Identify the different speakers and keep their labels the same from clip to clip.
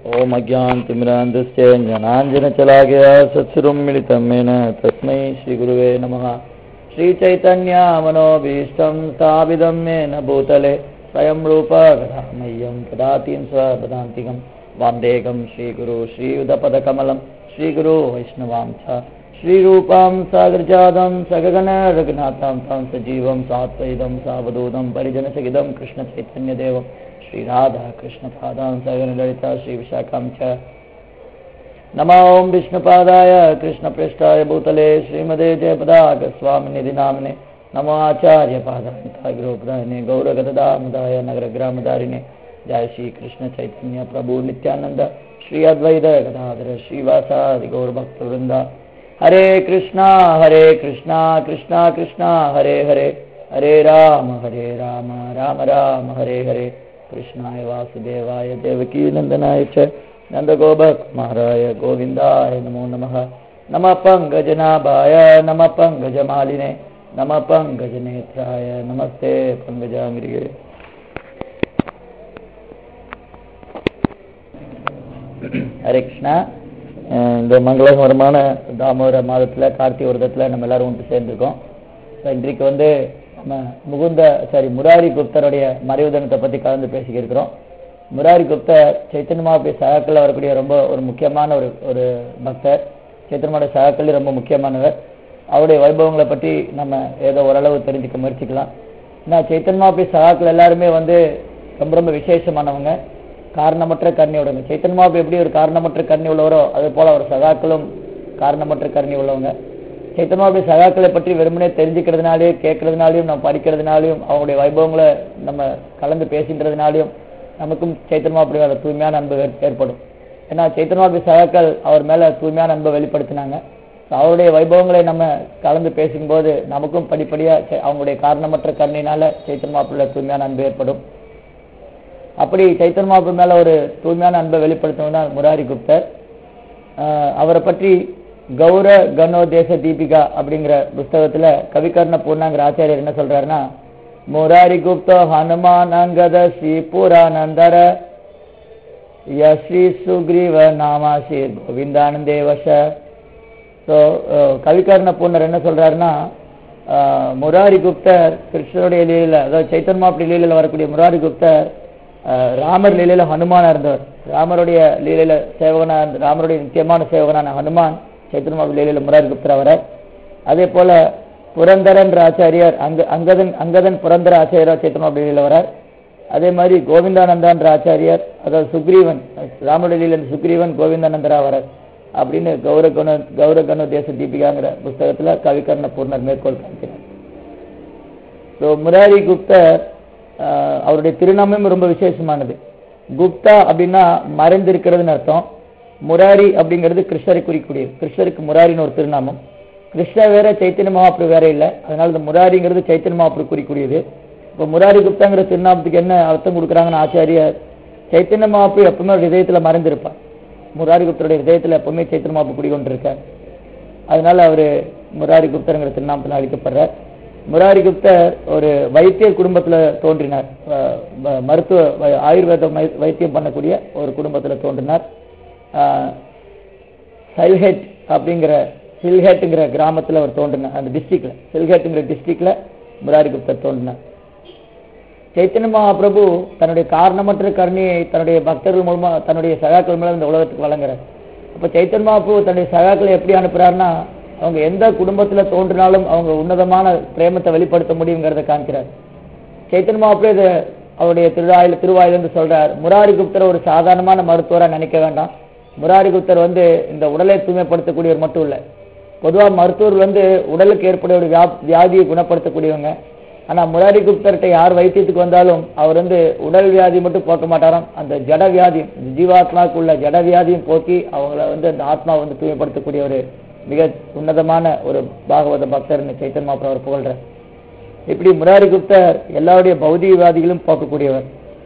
Speaker 1: ॐ अज्ञानतिमिरान्धस्य ज्ञानाञ्जनचलाकया सत्सुरं मिलितं येन तस्मै श्रीगुरुवे नमः श्रीचैतन्यामनोभीष्टं स्थापितं येन भूतले स्वयं रूप गदामह्यं ददातीं स्वपदान्तिकं वान्देकं श्रीगुरु श्रीयुधपदकमलं श्रीगुरु वैष्णवां च श्रीरूपां सागरजातं सगगन रघुनाथां तं सजीवं सात्वैदं सावधूतं परिजनसहितं कृष्णचैतन्यदेवं श्रीराधा कृष्णपादां सगनललिता श्रीविशाखां च नमो ॐ विष्णुपादाय कृष्णपृष्ठाय भूतले श्रीमदे जयपदागस्वामिनिधि नाम्ने नमो आचार्यपादान्ताय गुरुप्रदायिने गौरगदामुदाय नगरग्रामदारिणे जय श्री कृष्ण चैतन्य प्रभु नित्यानंद श्री अद्वैत गदाधर श्रीवासादि गौरभक्तवृंदा हरे कृष्णा हरे कृष्णा कृष्णा कृष्णा हरे हरे हरे राम हरे राम राम राम हरे हरे कृष्णाय वासुदेवाय देवकी नंदनाय च नन्दगोपकुमाराय गोविन्दाय नमो नमः नमः पङ्कजनाभाय नमः पङ्कजमालिने नमः पङ्कजनेत्राय नमस्ते पङ्कजाङ्गिरिये ஹரே கிருஷ்ணா அஹ் இந்த மங்களகரமான தாமோதர மாதத்தில் கார்த்திகை விரதத்தில் நம்ம எல்லாரும் ஒன்று சேர்ந்துருக்கோம் ஸோ இன்றைக்கு வந்து நம்ம முகுந்த சாரி முராரி குப்தருடைய மறைவு தினத்தை பற்றி கலந்து பேசிக்கிருக்கிறோம் முராரி குப்தர் சைத்தன்யமாவுடைய சகாக்களில் வரக்கூடிய ரொம்ப ஒரு முக்கியமான ஒரு ஒரு பக்தர் சைத்தன்யமாவுடைய சகாக்கள் ரொம்ப முக்கியமானவர் அவருடைய வைபவங்களை பற்றி நம்ம ஏதோ ஓரளவு தெரிஞ்சுக்க முயற்சிக்கலாம் ஏன்னா சைத்தன்யமாவுடைய சகாக்கள் எல்லாருமே வந்து ரொம்ப ரொம்ப விசேஷமானவங்க காரணமற்ற கருணை உள்ளவங்க சைத்தன்யமாவு எப்படி ஒரு காரணமற்ற கருணை உள்ளவரோ அதே போல அவர் சகாக்களும் காரணமற்ற கருணை உள்ளவங்க சைத்தன்யமாவுடைய சகாக்களை பற்றி வெறுமனே தெரிஞ்சுக்கிறதுனாலே கேட்கறதுனாலையும் நம்ம படிக்கிறதுனாலையும் அவங்களுடைய வைபவங்களை நம்ம கலந்து பேசின்றதுனாலையும் நமக்கும் சைத்தன்யமாவுடைய அந்த தூய்மையான அன்பு ஏற்- ஏற்படும் ஏன்னா சைத்தன்யமாவுடைய சகாக்கள் அவர் மேல தூய்மையான அன்பை வெளிப்படுத்தினாங்க So, அவருடைய வைபவங்களை நம்ம கலந்து பேசும்போது நமக்கும் படிப்படியா சை- அவங்களுடைய காரணமற்ற கருணையினால சைத்தன்யமாவுடைய தூய்மையான அன்பு ஏற்படும் அப்படி சைத்தன்ய மாப்பு மேல ஒரு தூய்மையான அன்பை வெளிப்படுத்தணும் தான் முராரி குப்தர் ஆஹ் அவரை பற்றி கௌர கனோ தேச தீபிகா அப்படிங்கிற புஸ்தகத்துல கவிகர்ண பூர்ணாங்கிற ஆச்சாரியர் என்ன சொல்றாருன்னா முராரி குப்தோ ஹனுமான் அங்கத ஸ்ரீ புரானந்தர யஸ்ரீ சுக்ரீவ நாமாசி கோவிந்தானந்தே வச ஸோ கவிகர்ண பூர்ணர் என்ன சொல்றாருன்னா ஆஹ் முராரி குப்தர் கிருஷ்ணருடைய லீலையில அதாவது சைத்தன்ய மாப்பிள்ளை லீலையில வரக்கூடிய முராரி குப்தர் ஆஹ் ராமர் லீலையில ஹனுமானா இருந்தவர் ராமருடைய லீலையில சேவகனா இருந்த ராமருடைய நித்தியமான சேவகனான ஹனுமான் சைத்தன்ய மாப்பிள்ளை லீலையில முராரி குப்தர் அவரை அதே போல புரந்தரன்ற ஆச்சாரியார் அங்க அங்கதன் அங்கதன் புரந்தர ஆச்சாரியர் சைத்தன்ய மாப்பிள்ளை லீலையில வரார் அதே மாதிரி கோவிந்தானந்தான்ற ஆச்சாரியார் அதாவது சுக்ரீவன் ராமருடைய லீலையில இருந்து சுக்ரீவன் கோவிந்தானந்தரா வரார் அப்படின்னு கௌரகண கௌரகண தேச தீபிகாங்கிற புஸ்தகத்துல கவிகர்ண பூர்ணர் மேற்கோள் காமிக்கிறார் ஸோ முராரி குப்தர் ஆஹ், அவருடைய திருநாமம் ரொம்ப விசேஷமானது குப்தா அப்படின்னா மறைந்திருக்கிறதுன்னு அர்த்தம் முராரி அப்படிங்கிறது கிருஷ்ணரை குறிக்கக்கூடியது கிருஷ்ணருக்கு முராரின்னு ஒரு திருநாமம் கிருஷ்ணர் வேற சைத்தன்ய மகாபுரு வேற இல்லை அதனால இந்த முராரிங்கிறது சைத்தன்ய மகாபுரு குறிக்கூடியது இப்போ முராரி குப்தாங்கிற திருநாமத்துக்கு என்ன அர்த்தம் கொடுக்குறாங்கன்னு ஆச்சாரியர் சைத்தன்ய மகாபுரு எப்பவுமே ஒரு இதயத்துல மறைந்திருப்பார் முராரி குப்தருடைய இதயத்துல எப்பவுமே சைத்தன்ய மகாபுரு குடிகொண்டிருக்கார் அதனால அவரு முராரி குப்தருங்கிற திருநாமத்தில் அழைக்கப்படுறார் முராரி குப்தர் ஒரு வைத்தியர் குடும்பத்துல தோன்றினார் அஹ் ம- மருத்துவ வ- ஆயுர்வேத மை- வைத்தியம் பண்ணக்கூடிய ஒரு குடும்பத்துல தோன்றினார் அஹ் சைல்ஹெட் அப்படிங்கிற சில்ஹெட்டுங்கிற கிராமத்துல அவர் தோன்றினார் அந்த டிஸ்ட்ரிக்ட்ல சில்ஹெட்டுங்கிற டிஸ்ட்ரிக்ட்ல முராரி குப்தர் தோன்றினார் சைத்தன்ய மகாபிரபு தன்னுடைய காரணமற்ற கருணையை தன்னுடைய பக்தர்கள் மூலமா தன்னுடைய சகாக்கள் மூலம் இந்த உலகத்துக்கு வழங்குறார் அப்ப சைத்தன்ய மகாபிரபு தன்னுடைய சகாக்களை எப்படி அனுப்புறாருன்னா அவங்க எந்த குடும்பத்துல தோன்றினாலும் அவங்க உன்னதமான பிரேமத்தை வெளிப்படுத்த முடியுங்கிறத காமிக்கிறார் சைத்தன்ய மகாபிரபு இதை அவருடைய திருவாயில் திருவாயிலிருந்து சொல்றார் முராரி குப்தர் ஒரு சாதாரணமான மருத்துவரா நினைக்க வேண்டாம் முராரி குப்தர் வந்து இந்த உடலை தூய்மைப்படுத்தக்கூடியவர் மட்டும் இல்ல பொதுவா மருத்துவர்கள் வந்து உடலுக்கு ஏற்படைய ஒரு வியா- வியாதியை குணப்படுத்தக்கூடியவங்க ஆனா முராரி குப்தர்கிட்ட யார் வைத்தியத்துக்கு வந்தாலும் அவர் வந்து உடல் வியாதி மட்டும் போக்க மாட்டாராம் அந்த ஜட வியாதியும் இந்த ஜீவாத்மாவுக்கு உள்ள ஜட வியாதியும் போக்கி அவங்கள வந்து அந்த ஆத்மா வந்து தூய்மைப்படுத்தக்கூடிய ஒரு மிக உன்னதமான ஒரு பாகவத பக்தர்னு சைத்தன்ய மாப்பிள்ள அவர் புகழ்றார் இப்படி முராரி குப்தர் எல்லாருடைய பௌதிக வியாதிகளும் போக்கக்கூடியவர்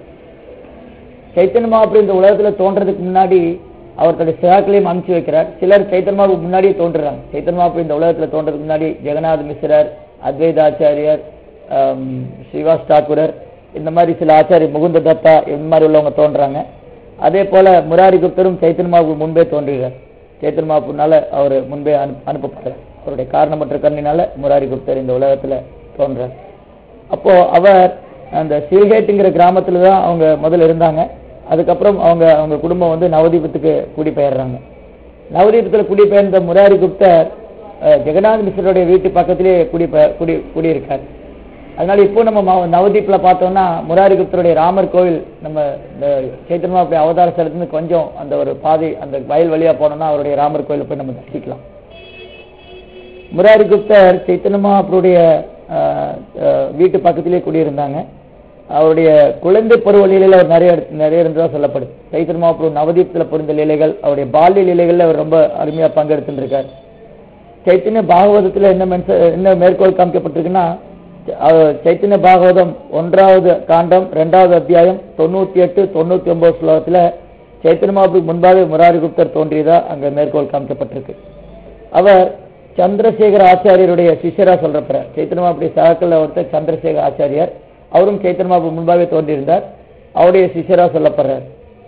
Speaker 1: சைத்தன்ய மகாபுரு இந்த உலகத்துல தோன்றதுக்கு முன்னாடி அவர் தன்னுடைய சிவாக்களையும் அனுப்பிச்சு வைக்கிறார் சிலர் சைத்தன்ய மகாபுரு முன்னாடியே தோன்றுறாங்க சைத்தன்ய மகாபுரு இந்த உலகத்துல தோன்றதுக்கு முன்னாடி ஜெகநாத் மிஸ்ரர் அத்வைதாச்சாரியர் ஆம், ஸ்ரீவாஸ் தாக்கூரர் இந்த மாதிரி சில ஆச்சாரி முகுந்த தத்தா இந்த மாதிரி உள்ளவங்க தோன்றாங்க அதே போல முராரி குப்தரும் சைத்தன்ய மகாபுருக்கு முன்பே தோன்றுகிறார் சைத்தன்ய மகாபுருனால அவர் முன்பே அனு அனுப்பப்படுறார் அவருடைய காரணமற்ற கண்ணினால முராரி குப்தர் இந்த உலகத்துல தோன்றார் அப்போ அவர் அந்த சில்ஹேட்டுங்கிற கிராமத்துல தான் அவங்க முதல்ல இருந்தாங்க அதுக்கப்புறம் அவங்க அவங்க குடும்பம் வந்து நவதீபத்துக்கு குடிபெயர்றாங்க நவதீபத்தில் குடிபெயர்ந்த முராரி குப்தர் அஹ், ஜெகநாத் மிஸ்ருடைய வீட்டு பக்கத்திலே குடி குடி குடியிருக்கார் அதனால இப்போ நம்ம ம- நவதீப்ல பார்த்தோம்னா முராரி குப்தருடைய ராமர் கோவில் நம்ம இந்த சைத்தன்மா அப்படி அவதார ஸ்தலத்துலேருந்து கொஞ்சம் அந்த ஒரு பாதை அந்த வயல் வழியா போனோம்னா அவருடைய ராமர் கோயிலை போய் நம்ம தரிசிக்கலாம் முராரி குப்தர் சைத்தன்ய மகாபுருடைய அஹ், அஹ், வீட்டு பக்கத்திலே குடியிருந்தாங்க அவருடைய குழந்தை பருவ லீலையில அவர் நிறைய எடுத்து- நிறைய இருந்ததா சொல்லப்படுது சைத்தன்ய மகாபுரு நவதீப்ல புரிந்த லீலைகள் அவருடைய பால்ய லீலைகள்ல அவர் ரொம்ப அருமையா பங்கெடுத்துட்டு இருக்கார் சைத்தன்ய பாகவதத்துல என்ன மென்ச என்ன மேற்கோள் காமிக்கப்பட்டிருக்குன்னா அஹ், சைத்தன்ய பாகவதம் ஒன்றாவது காண்டம் ரெண்டாவது அத்தியாயம் தொண்ணூத்தி எட்டு தொண்ணூத்தி ஒன்பது ஸ்லோகத்துல சைத்தன்ய மகாபுருக்கு முன்பாக முராரி குப்தர் தோன்றியதா அங்க மேற்கோள் காமிக்கப்பட்டிருக்கு அவர் சந்திரசேகர ஆச்சாரியருடைய சிஷ்யரா சொல்றப்ப சைத்தன்ய மகாபுரி சகாக்கள்ல ஒருத்தர் சந்திரசேகர ஆச்சாரியார் அவரும் சைத்தன்ய மகாபுரு முன்பாகவே தோன்றியிருந்தார் அவருடைய சிஷ்யரா சொல்லப்படுறார்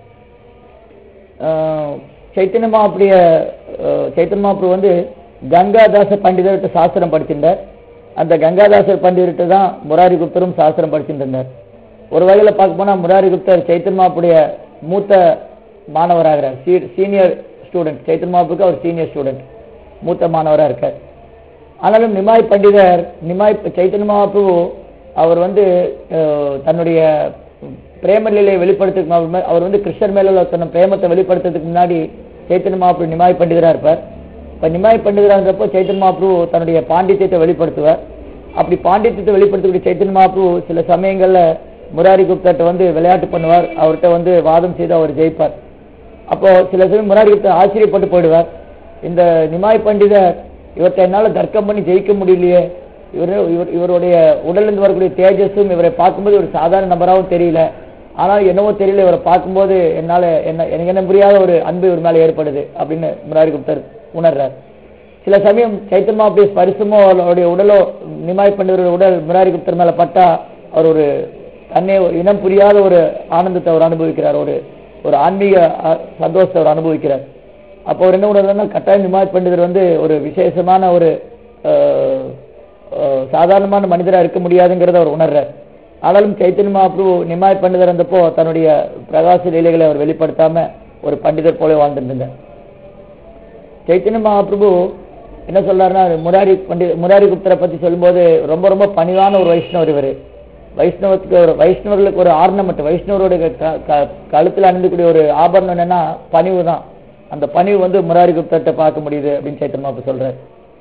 Speaker 1: ஆஹ் சைத்தன்ய மகாபுரிய ஆஹ் சைத்தன்ய மகாபுரு வந்து கங்காதாச பண்டிதர்கிட்ட சாஸ்திரம் படிச்சிருந்தார் அந்த கங்காதாசர் பண்டிதர்கிட்ட தான் முராரி குப்தரும் சாஸ்திரம் படிச்சுட்டு இருந்தார் ஒரு வகையில பார்க்க போனா முராரி குப்தர் சைத்தன்ய மகாபுரிய மூத்த மாணவராகிறார் சீனியர் ஸ்டூடெண்ட் சைத்தன்ய மகாபுருக்கு அவர் சீனியர் ஸ்டூடெண்ட் மூத்த மாணவரா இருக்கார் ஆனாலும் நிமாய் பண்டிதர் நிமாய் சைத்தன்ய மகாபிரபு அவர் வந்து அஹ், தன்னுடைய பிரேம நிலையை வெளிப்படுத்துக்கு அவர் வந்து கிருஷ்ணர் மேல உள்ள தன் பிரேமத்தை வெளிப்படுத்துறதுக்கு முன்னாடி சைத்தன்ய மகாபிரபு நிமாய் பண்டிதரா இருப்பார் இப்ப நிமாய் பண்டிதரா இருந்தப்போ சைத்தன்ய மகாபிரபு தன்னுடைய பாண்டித்யத்தை வெளிப்படுத்துவார் அப்படி பாண்டித்யத்தை வெளிப்படுத்தக்கூடிய சைத்தன்ய மகாபிரபு சில சமயங்கள்ல முராரி குப்தர்ட்ட வந்து விளையாட்டு பண்ணுவார் அவர்கிட்ட வந்து வாதம் செய்து அவர் ஜெயிப்பார் அப்போ சில சமயம் முராரி குப்தர் ஆச்சரியப்பட்டு போயிடுவார் இந்த நிமாய் பண்டிதர் இவர்கிட்ட என்னால தர்க்கம் பண்ணி ஜெயிக்க முடியலையே இவர் இவர் இவருடைய உடலிருந்து வரக்கூடிய தேஜஸும் இவரை பார்க்கும்போது ஒரு சாதாரண நபராகவும் தெரியல ஆனால் என்னவோ தெரியல இவரை பார்க்கும்போது என்னால என்ன எனக்கு என்ன புரியாத ஒரு அன்பு இவர் மேல ஏற்படுது அப்படின்னு முராரி குப்தர் உணர்றார் சில சமயம் சைத்தன்மா அப்படியே ஸ்பரிசமோ அவருடைய உடலோ நிமாய் பண்டிதருடைய உடல் முராரி குப்தர் மேல பட்டா அவர் ஒரு தன்னை ஒரு இனம் புரியாத ஒரு ஆனந்தத்தை அவர் அனுபவிக்கிறார் ஒரு ஒரு ஆன்மீக அஹ், சந்தோஷத்தை அவர் அனுபவிக்கிறார் அப்போ அவர் என்ன உணர்றாருன்னா கட்டாயம் நிமாய் பண்டிதர் வந்து ஒரு விசேஷமான ஒரு அஹ், அஹ், சாதாரணமான மனிதரா இருக்க முடியாதுங்கிறத அவர் உணர்றார் ஆனாலும் சைத்தன்ய மகாபிரபு நிமாய் பண்டிதர் இருந்தப்போ தன்னுடைய பிரகாச லீலைகளை அவர் வெளிப்படுத்தாம ஒரு பண்டிதர் போல வாழ்ந்துட்டு இருந்தார் சைத்தன்ய மகாபிரபு என்ன சொல்றாருன்னா முராரி பண்டித முராரி குப்தரை பத்தி சொல்லும்போது ரொம்ப ரொம்ப பணிவான ஒரு வைஷ்ணவர் இவர் வைஷ்ணவத்துக்கு ஒரு வைஷ்ணவர்களுக்கு ஒரு ஆர்னமெண்ட் வைஷ்ணவருடைய க- க- கழுத்துல அணிந்துக்கூடிய ஒரு ஆபரணம் என்னன்னா பணிவு தான் அந்த பணிவு வந்து முராரி குப்தர்கிட்ட பார்க்க முடியுது அப்படின்னு சைத்தன்ய மகாபிரபு சொல்றாரு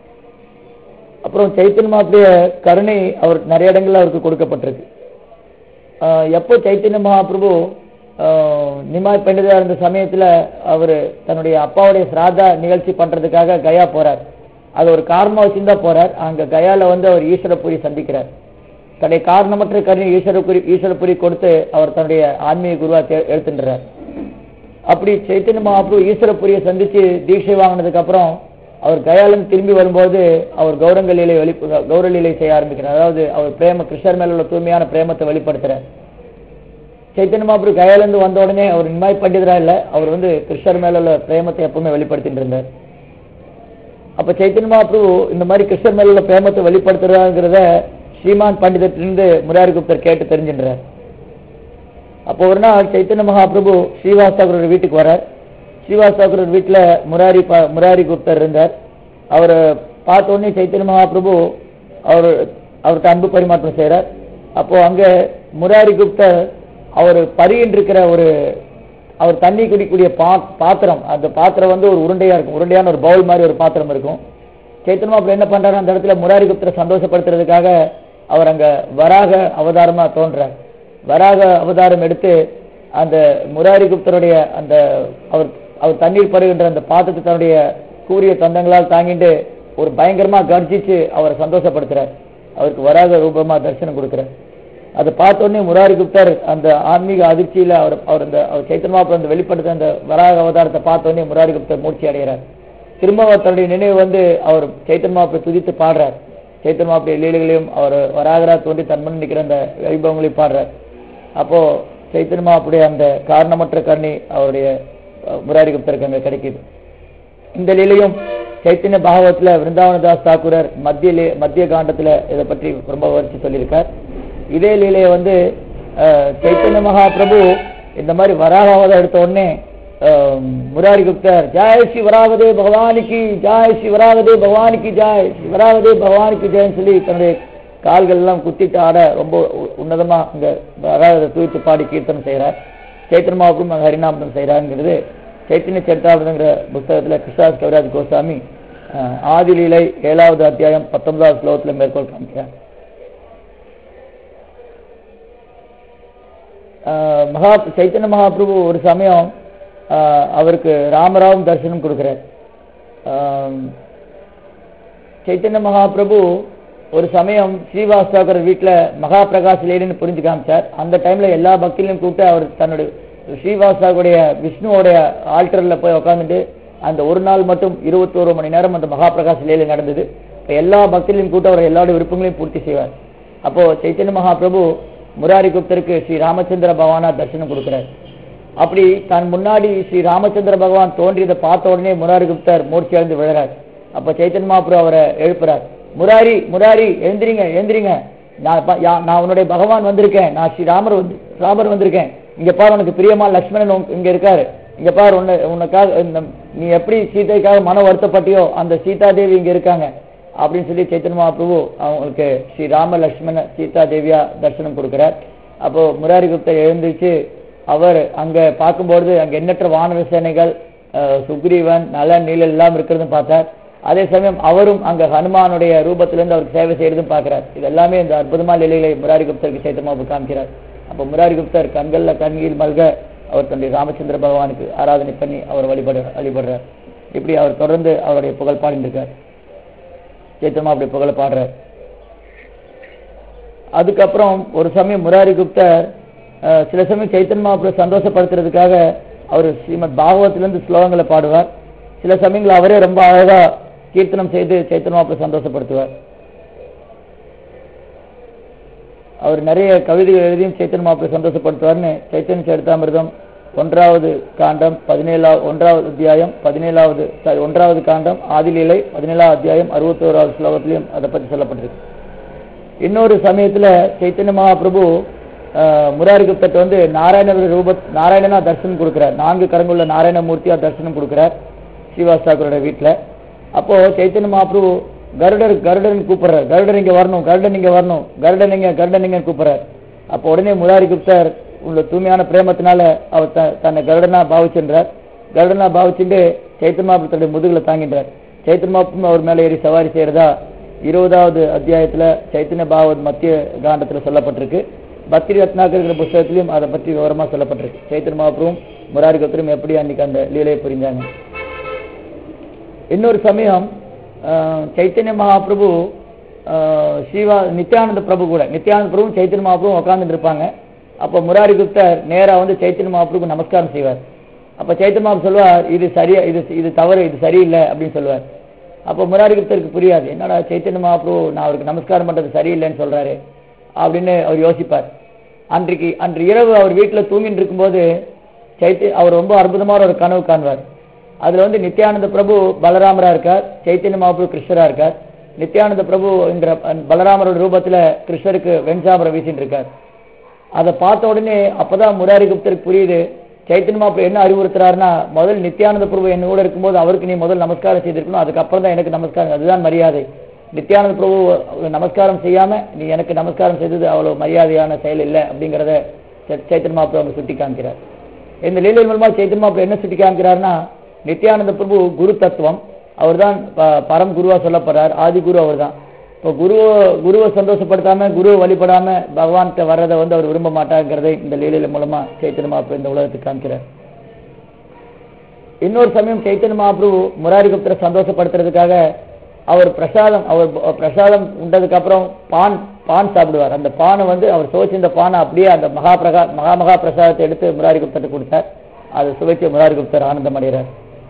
Speaker 1: அப்புறம் சைத்தன்ய மகாபிரிய கருணை அவர் நிறைய இடங்கள்ல அவருக்கு கொடுக்கப்பட்டிருக்கு ஆஹ் எப்போ சைத்தன்ய மகாபிரபு ஆஹ் நிமாய் பண்டிதா இருந்த சமயத்துல அவர் தன்னுடைய அப்பாவுடைய சிராதா நிகழ்ச்சி பண்றதுக்காக கயா போறார் அது ஒரு காரணமா வச்சுதான் போறார் அங்க கயால வந்து அவர் ஈஸ்வரபுரி சந்திக்கிறார் தன்னுடைய காரணமற்ற கருணை ஈஸ்வரபுரி ஈஸ்வரபுரி கொடுத்து அவர் தன்னுடைய ஆன்மீக குருவா தே- எடுத்துட்டுறார் அப்படி சைத்தன்ய மகாபிரபு ஈஸ்வரபுரியை சந்திச்சு தீட்சை வாங்கினதுக்கு அப்புறம் அவர் கயாலிருந்து திரும்பி வரும்போது அவர் கௌரங்க லீலை வெளி கௌர லீலை செய்ய ஆரம்பிக்கிறார் அதாவது அவர் பிரேம கிருஷ்ணர் மேல உள்ள தூய்மையான பிரேமத்தை வெளிப்படுத்துறார் சைத்தன்ய மகாபிரபு கயாலிருந்து வந்த உடனே அவர் நிமாய் பண்டிதரா இல்ல அவர் வந்து கிருஷ்ணர் மேல உள்ள பிரேமத்தை எப்பவுமே வெளிப்படுத்திட்டு இருந்தார் அப்ப சைத்தன்ய மகாபிரபு இந்த மாதிரி கிருஷ்ணர் மேல உள்ள பிரேமத்தை வெளிப்படுத்துறாங்கிறத ஸ்ரீமான் பண்டிதத்திலிருந்து முராரி குப்தர் கேட்டு தெரிஞ்சின்றார் அப்போ ஒரு நாள் சைத்தன்ய மகாபிரபு ஸ்ரீவாஸ் தாக்கூர் வீட்டுக்கு வரார் ஸ்ரீவாஸ் தாக்கூர் வீட்டுல முராரி பா- முராரி குப்தர் இருந்தார் அவரை பார்த்த உடனே சைத்தன்ய மகாபிரபு அவர் அவர்கிட்ட அன்பு பரிமாற்றம் செய்றார் அப்போ அங்க முராரி குப்தர் அவர் பருகின்னு இருக்கிற ஒரு அவர் தண்ணி குடிக்கக்கூடிய பா பாத்திரம் அந்த பாத்திரம் வந்து ஒரு உருண்டையா இருக்கும் உருண்டையான ஒரு பவுல் மாதிரி ஒரு பாத்திரம் இருக்கும் சைத்தன்ய மகாபிரபு என்ன பண்றாரு அந்த இடத்துல முராரி குப்தரை சந்தோஷப்படுத்துறதுக்காக அவர் அங்க வராக அவதாரமா தோன்றார் வராக அவதாரம் எடுத்து அந்த முராரி குப்தருடைய அந்த அவர் அவர் தண்ணீர் பருகின்ற அந்த பாத்திரத்தை தன்னுடைய கூறிய தந்தங்களால் தாங்கிட்டு ஒரு பயங்கரமா கர்ஜிச்சு அவரை சந்தோஷப்படுத்துறார் அவருக்கு வராக ரூபமா தரிசனம் கொடுக்கிறார் அதை பார்த்த உடனே முராரி குப்தர் அந்த ஆன்மீக அதிர்ச்சியில அவர் அவர் அந்த அவர் சைத்தன்மாப்பு அந்த வெளிப்படுத்த அந்த வராக அவதாரத்தை பார்த்த உடனே முராரி குப்தர் மூர்ச்சி அடைகிறார் திரும்ப அவர் தன்னுடைய நினைவு வந்து அவர் சைத்தன்மாப்பை துதித்து பாடுறார் சைத்தன்மாப்புடைய லீலைகளையும் அவர் வராகரா தோன்றி தன் முன் நிற்கிற அந்த வைபவங்களையும் பாடுறார் அப்போ சைத்தன்ய மகாபுடைய அந்த காரணமற்ற கருணை அவருடைய அஹ், முராரி குப்தருக்கு அங்க கிடைக்குது இந்த லீலையும் சைத்தன்ய பாகவத்துல விருந்தாவனதாஸ் தாக்கூரர் மத்திய லீ- மத்திய காண்டத்துல இதை பற்றி ரொம்ப விவரிச்சு சொல்லியிருக்கார் இதே லீலையை வந்து அஹ், சைத்தன்ய மகாபிரபு இந்த மாதிரி வராகாவதை எடுத்த உடனே அஹ், முராரி குப்தர் ஜாய் ஸ்ரீ வராவதே பகவானுக்கு ஜாய் ஸ்ரீ வராவதே பகவானுக்கு ஜாய் ஸ்ரீ வராவதே பகவானுக்கு ஜாய்னு சொல்லி தன்னுடைய கால்கள் எல்லாம் குத்திட்டு ஆட ரொம்ப உ- உன்னதமா அங்க வராவதை தூய்த்து பாடி கீர்த்தனம் செய்கிறார் சைத்தன்ய மகாபிரபு அங்க ஹரிநாமம் செய்கிறாருங்கிறது சைத்தன்ய சரித்தாமிரதங்கிற புஸ்தகத்துல கிருஷ்ணாஸ் கவிராஜ் கோசாமி அஹ், ஆதிலீலை ஏழாவது அத்தியாயம் பத்தொன்பதாவது ஸ்லோகத்துல மேற்கோள் காமிக்கிறார் அஹ், மகா சைத்தன்ய மகாபிரபு ஒரு சமயம் அஹ், அவருக்கு ராமராவும் தரிசனம் கொடுக்கிறார் அஹ், சைத்தன்ய மகாபிரபு ஒரு சமயம் ஸ்ரீவாஸ்தாக்கர் வீட்டுல மகா பிரகாஷ் லீலைன்னு புரிஞ்சு காமிச்சார் அந்த டைம்ல எல்லா பக்தியிலும் கூப்பிட்டு அவர் தன்னுடைய ஸ்ரீவாஸ்தாவுடைய விஷ்ணுவோடைய ஆல்டர்ல போய் உட்காந்துட்டு அந்த ஒரு நாள் மட்டும் இருபத்தோரு மணி நேரம் அந்த மகா பிரகாஷ் லீலை நடந்தது இப்ப எல்லா பக்தியிலும் கூப்பிட்டு அவர் எல்லாருடைய விருப்பங்களையும் பூர்த்தி செய்வார் அப்போ சைத்தன்ய மகாபிரபு முராரி குப்தருக்கு ஸ்ரீ ராமச்சந்திர பகவானா தரிசனம் கொடுக்கிறார் அப்படி தன் முன்னாடி ஸ்ரீ ராமச்சந்திர பகவான் தோன்றியதை பார்த்த உடனே முராரி குப்தர் மூர்ச்சி அடைந்து விழுறார் அப்ப சைத்தன்ய மகாபிரபு அவரை எழுப்புறார் முராரி முராரி எழுந்திரிங்க எழுந்திரிங்க நான் ப- யா- நான் உன்னுடைய பகவான் வந்திருக்கேன் நான் ஸ்ரீ ராமர் வந்து ராமர் வந்திருக்கேன் இங்க பாரு உனக்கு பிரியமா லக்ஷ்மணன் உன்- இங்க இருக்காரு இங்க பாரு உன்னை உனக்காக இந்த- நீ எப்படி சீதைக்காக மன வருத்தப்பட்டியோ அந்த சீதா தேவி இங்க இருக்காங்க அப்படின்னு சொல்லி சைத்தன்ய மகாபிரபு அவங்களுக்கு ஸ்ரீ ராம லக்ஷ்மண சீதா தேவியா தரிசனம் கொடுக்கிறார் அப்போ முராரி குப்தர் எழுந்திருச்சு அவர் அங்க பார்க்கும்பொழுது அங்க எண்ணற்ற வானர சேனைகள் அஹ், சுக்ரீவன் நலன் நீலன் எல்லாம் இருக்கிறதும் பார்த்தார் அதே சமயம் அவரும் அங்க ஹனுமானுடைய ரூபத்திலிருந்து அவருக்கு சேவை செய்யறதும் பார்க்கிறார் இது எல்லாமே இந்த அற்புதமான லீலைகளை முராரி குப்தருக்கு சைத்தமாக காமிக்கிறார் அப்போ முராரி குப்தர் கண்கள்ல கண்கீழ் மல்க அவர் தன்னுடைய ராமச்சந்திர பகவானுக்கு ஆராதனை பண்ணி அவர் வழிபடு வழிபடுறார் இப்படி அவர் தொடர்ந்து அவருடைய புகழ் பாடிட்டு இருக்கார் சைத்தமா அப்படி புகழ பாடுறார் அதுக்கப்புறம் ஒரு சமயம் முராரி குப்தர் அஹ், சில சமயம் சைத்தன்ய மகாபிரபு சந்தோஷப்படுத்துறதுக்காக அவர் ஸ்ரீமத் பாகவத்திலிருந்து ஸ்லோகங்களை பாடுவார் சில சமயங்கள் அவரே ரொம்ப அழகா கீர்த்தனம் செய்து சைத்தன்ய மகாபிரபு சந்தோஷப்படுத்துவார் அவர் நிறைய கவிதைகள் எழுதியும் சைத்தன்ய மகாபிரபு சந்தோஷப்படுத்துவார்னு சைத்தன்ய சரிதாமிர்தம் ஒன்றாவது காண்டம் பதினேழாவது ஒன்றாவது அத்தியாயம் பதினேழாவது sorry, ஒன்றாவது காண்டம் ஆதிலீலை பதினேழாவது அத்தியாயம் அறுபத்தோராவது ஸ்லோகத்திலையும் அதை பற்றி சொல்லப்பட்டிருக்கு இன்னொரு சமயத்துல சைத்தன்ய மகாபிரபு அஹ், முராரி குப்தத்தை வந்து நாராயண ரூப நாராயணனா தரிசனம் கொடுக்கிறார் நான்கு கரங்குள்ள நாராயணமூர்த்தியா தரிசனம் கொடுக்கிறார் ஸ்ரீவாஸ் தாக்கூரோட வீட்டுல அப்போ சைத்தன்ய மகாபிரபு கருடர் கருடன் கூப்பிடுறார் கருடர் இங்க வரணும் கருடன் இங்க வரணும் கருடன் இங்க கருடன் இங்க கூப்பிடுறார் அப்போ உடனே முராரி குப்தர் உள்ள தூய்மையான பிரேமத்தினால அவர் த- தன்னை கருடனா பாவிச்சின்றார் கருடனா பாவிச்சுட்டு சைத்தன்ய மகாபிரபு தன்னுடைய முதுகுல தாங்கின்றார் சைத்தன்ய மகாபிரபு அவர் மேல ஏறி சவாரி செய்யறதா இருபதாவது அத்தியாயத்துல சைத்தன்ய பாகவத் மத்திய காண்டத்துல சொல்லப்பட்டிருக்கு பக்தி ரத்னாக்கர் புஸ்தகத்திலையும் அதை பற்றி விவரமா சொல்லப்பட்டிருக்கு சைத்தன்ய மகாபிரபுவும் முராரி குப்தரும் எப்படி அன்னைக்கு அந்த லீலையை புரிஞ்சாங்க இன்னொரு சமயம் அஹ், சைத்தன்ய மகாபிரபு அஹ், ஸ்ரீவா நித்யானந்த பிரபு கூட நித்யானந்த பிரபு சைத்தன்ய மகாபிரபு உட்கார்ந்துட்டு இருப்பாங்க அப்ப முராரி குப்தர் நேரா வந்து சைத்தன்ய மகாபிரபுக்கு நமஸ்காரம் செய்வார் அப்ப சைத்தன்ய மகாபிரபு சொல்வார் இது சரியா இது இது தவறு இது சரியில்லை அப்படின்னு சொல்லுவார் அப்ப முராரி குப்தருக்கு புரியாது என்னடா சைத்தன்ய மகாபிரபு நான் அவருக்கு நமஸ்காரம் பண்றது சரியில்லைன்னு சொல்றாரு அப்படின்னு அவர் யோசிப்பார் அன்றைக்கு அன்று இரவு அவர் வீட்டுல தூங்கிட்டு இருக்கும்போது சைத்த அவர் ரொம்ப அற்புதமான ஒரு கனவு காண்பார் அதுல வந்து நித்யானந்த பிரபு பலராமரா இருக்கார் சைத்தன்ய மகாபிரபு கிருஷ்ணரா இருக்கார் நித்யானந்த பிரபு என்ற அந்த பலராமரோட ரூபத்துல கிருஷ்ணருக்கு வெண்சாமரம் வீசிட்டு இருக்கார் அதை பார்த்த உடனே அப்பதான் முராரி குப்தருக்கு புரியுது சைத்தன்ய மகாபிரபு என்ன அறிவுறுத்துறாருன்னா முதல் நித்யானந்த பிரபு என்ன கூட இருக்கும்போது அவருக்கு நீ முதல் நமஸ்காரம் செய்திருக்கணும் அதுக்கப்புறம் தான் எனக்கு நமஸ்காரம் அதுதான் மரியாதை நித்யானந்த பிரபு நமஸ்காரம் செய்யாம நீ எனக்கு நமஸ்காரம் செய்தது அவ்வளவு மரியாதையான செயல் இல்லை அப்படிங்கிறத சை- சைத்தன்ய மகாபிரபு அவங்க சுட்டி காமிக்கிறார் இந்த லீலை மூலமா சைத்தன்ய மகாபிரபு என்ன சுட்டி காமிக்கிறாருன்னா நித்யானந்த பிரபு குரு தத்துவம் அவர்தான் ப- பரம் குருவா சொல்லப்படுறார் ஆதி குரு அவர்தான் இப்போ குருவை குருவை சந்தோஷப்படுத்தாம குருவை வழிபடாம பகவான்கிட்ட வர்றதை வந்து அவர் விரும்ப மாட்டாங்கிறதை இந்த லீலையில மூலமா சைத்தன்ய மகாபிரபு இந்த உலகத்துக்கு காமிக்கிறார் இன்னொரு சமயம் சைத்தன்ய மகாபிரபு முராரி குப்தரை சந்தோஷப்படுத்துறதுக்காக அவர் பிரசாதம் அவர் ப- பிரசாதம் உண்டதுக்கு அப்புறம் பான் பான் சாப்பிடுவார் அந்த பானை வந்து அவர் சுவைச்சிருந்த பானை அப்படியே அந்த மகா பிரகா மகா மகா பிரசாதத்தை எடுத்து முராரி குப்தர்கிட்ட கொடுத்தார் அதை சுவைச்சு முராரி குப்தர் ஆனந்தம் அடைகிறார்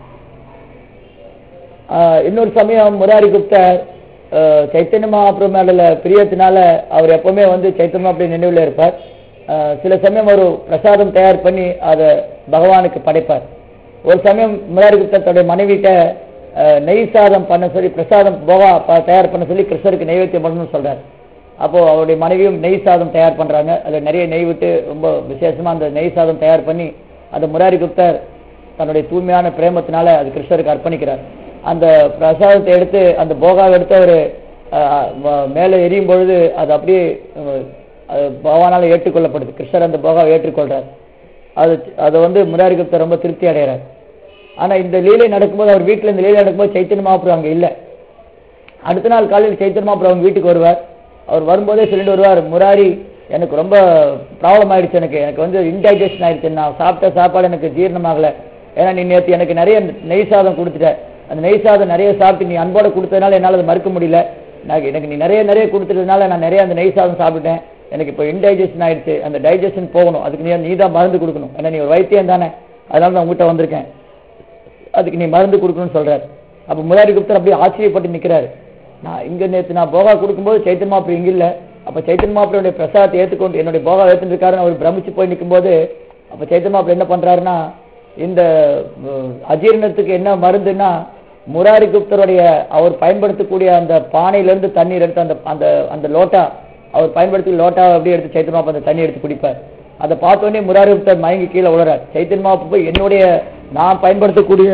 Speaker 1: ஆஹ் இன்னொரு சமயம் முராரி குப்தர் ஆஹ் சைத்தன்ய மகாபிரபு மேல பிரியத்தினால அவர் எப்பவுமே வந்து சைத்தன்ய மகாபிரபு நினைவுல இருப்பார் அஹ், சில சமயம் ஒரு பிரசாதம் தயார் பண்ணி அதை பகவானுக்கு படைப்பார் ஒரு சமயம் முராரி குப்தர் தன்னுடைய மனைவிட்ட அஹ், நெய் சாதம் பண்ண சொல்லி பிரசாதம் போகா ப- தயார் பண்ண சொல்லி கிருஷ்ணருக்கு நைவேத்தியம் பண்ணணும்னு சொல்றாரு அப்போ அவருடைய மனைவியும் நெய் சாதம் தயார் பண்றாங்க அதுல நிறைய நெய் விட்டு ரொம்ப விசேஷமா அந்த நெய் சாதம் தயார் பண்ணி அந்த முராரி குப்தர் தன்னுடைய தூய்மையான பிரேமத்தினால அது கிருஷ்ணருக்கு அர்ப்பணிக்கிறார் அந்த பிரசாதத்தை எடுத்து அந்த போகாவை எடுத்து அவர் மேலே எரியும் பொழுது அது அப்படியே அஹ், அது பகவானால ஏற்றுக்கொள்ளப்படுது கிருஷ்ணர் அந்த போகாவை ஏற்றுக்கொள்றார் அது அதை வந்து முராரி குப்தர் ரொம்ப திருப்தி அடைகிறார் ஆனா இந்த லீலை நடக்கும்போது அவர் வீட்டுல இந்த லீலை நடக்கும்போது சைத்தன்ய மகாபுரம் அங்க இல்லை அடுத்த நாள் காலையில் சைத்தன்ய மகாபுரம் அவங்க வீட்டுக்கு வருவார் அவர் வரும்போதே சொல்லிட்டு வருவார் முராரி எனக்கு ரொம்ப ப்ராப்ளம் ஆயிடுச்சு எனக்கு எனக்கு வந்து இன்டைஜஷன் ஆயிடுச்சு நான் சாப்பிட்ட சாப்பாடு எனக்கு ஜீரணமாகல ஏன்னா நீ நேற்று எனக்கு நிறைய நெய் சாதம் கொடுத்துட்ட அந்த நெய் சாதம் நிறைய சாப்பிட்டு நீ அன்போட கொடுத்ததுனால என்னால் அதை மறுக்க முடியல நான் எனக்கு நீ நிறைய நிறைய கொடுத்ததுனால நான் நிறைய அந்த நெய் சாதம் சாப்பிட்டேன் எனக்கு இப்போ இன்டைஜஷன் ஆயிடுச்சு அந்த டைஜஷன் போகணும் அதுக்கு நீ நீ தான் மருந்து கொடுக்கணும் ஏன்னா நீ ஒரு வைத்தியம் தானே அதனால நான் உங்ககிட்ட வந்திருக்கேன் அதுக்கு நீ மருந்து கொடுக்கணும்னு சொல்றாரு அப்ப முராரி குப்தர் அப்படியே ஆச்சரியப்பட்டு நிக்கிறாரு நான் இங்க நேத்து நான் போகா கொடுக்கும்போது சைத்தன் மாப்பிள்ளை இங்க இல்ல அப்ப சைத்தன் மாப்பிள்ளையுடைய பிரசாதத்தை ஏத்துக்கொண்டு என்னுடைய போகா ஏத்துருக்காருன்னு அவர் பிரமிச்சு போய் நிக்கும்போது அப்ப சைத்தன் மாப்பிள்ளை என்ன பண்றாருன்னா இந்த அஹ், அஜீரணத்துக்கு என்ன மருந்துன்னா முராரி குப்தருடைய அவர் பயன்படுத்தக்கூடிய அந்த பானையில இருந்து தண்ணீர் எடுத்து அந்த அந்த அந்த லோட்டா அவர் பயன்படுத்தி லோட்டாவை அப்படியே எடுத்து சைத்தன் மாப்பு அந்த தண்ணி எடுத்து குடிப்பார் அதை பார்த்த உடனே முராரி குப்தர் மயங்கி கீழே விழுறார் சைத்தன் மாப்பு போய் என்னுடைய நான் பயன்படுத்தக்கூடிய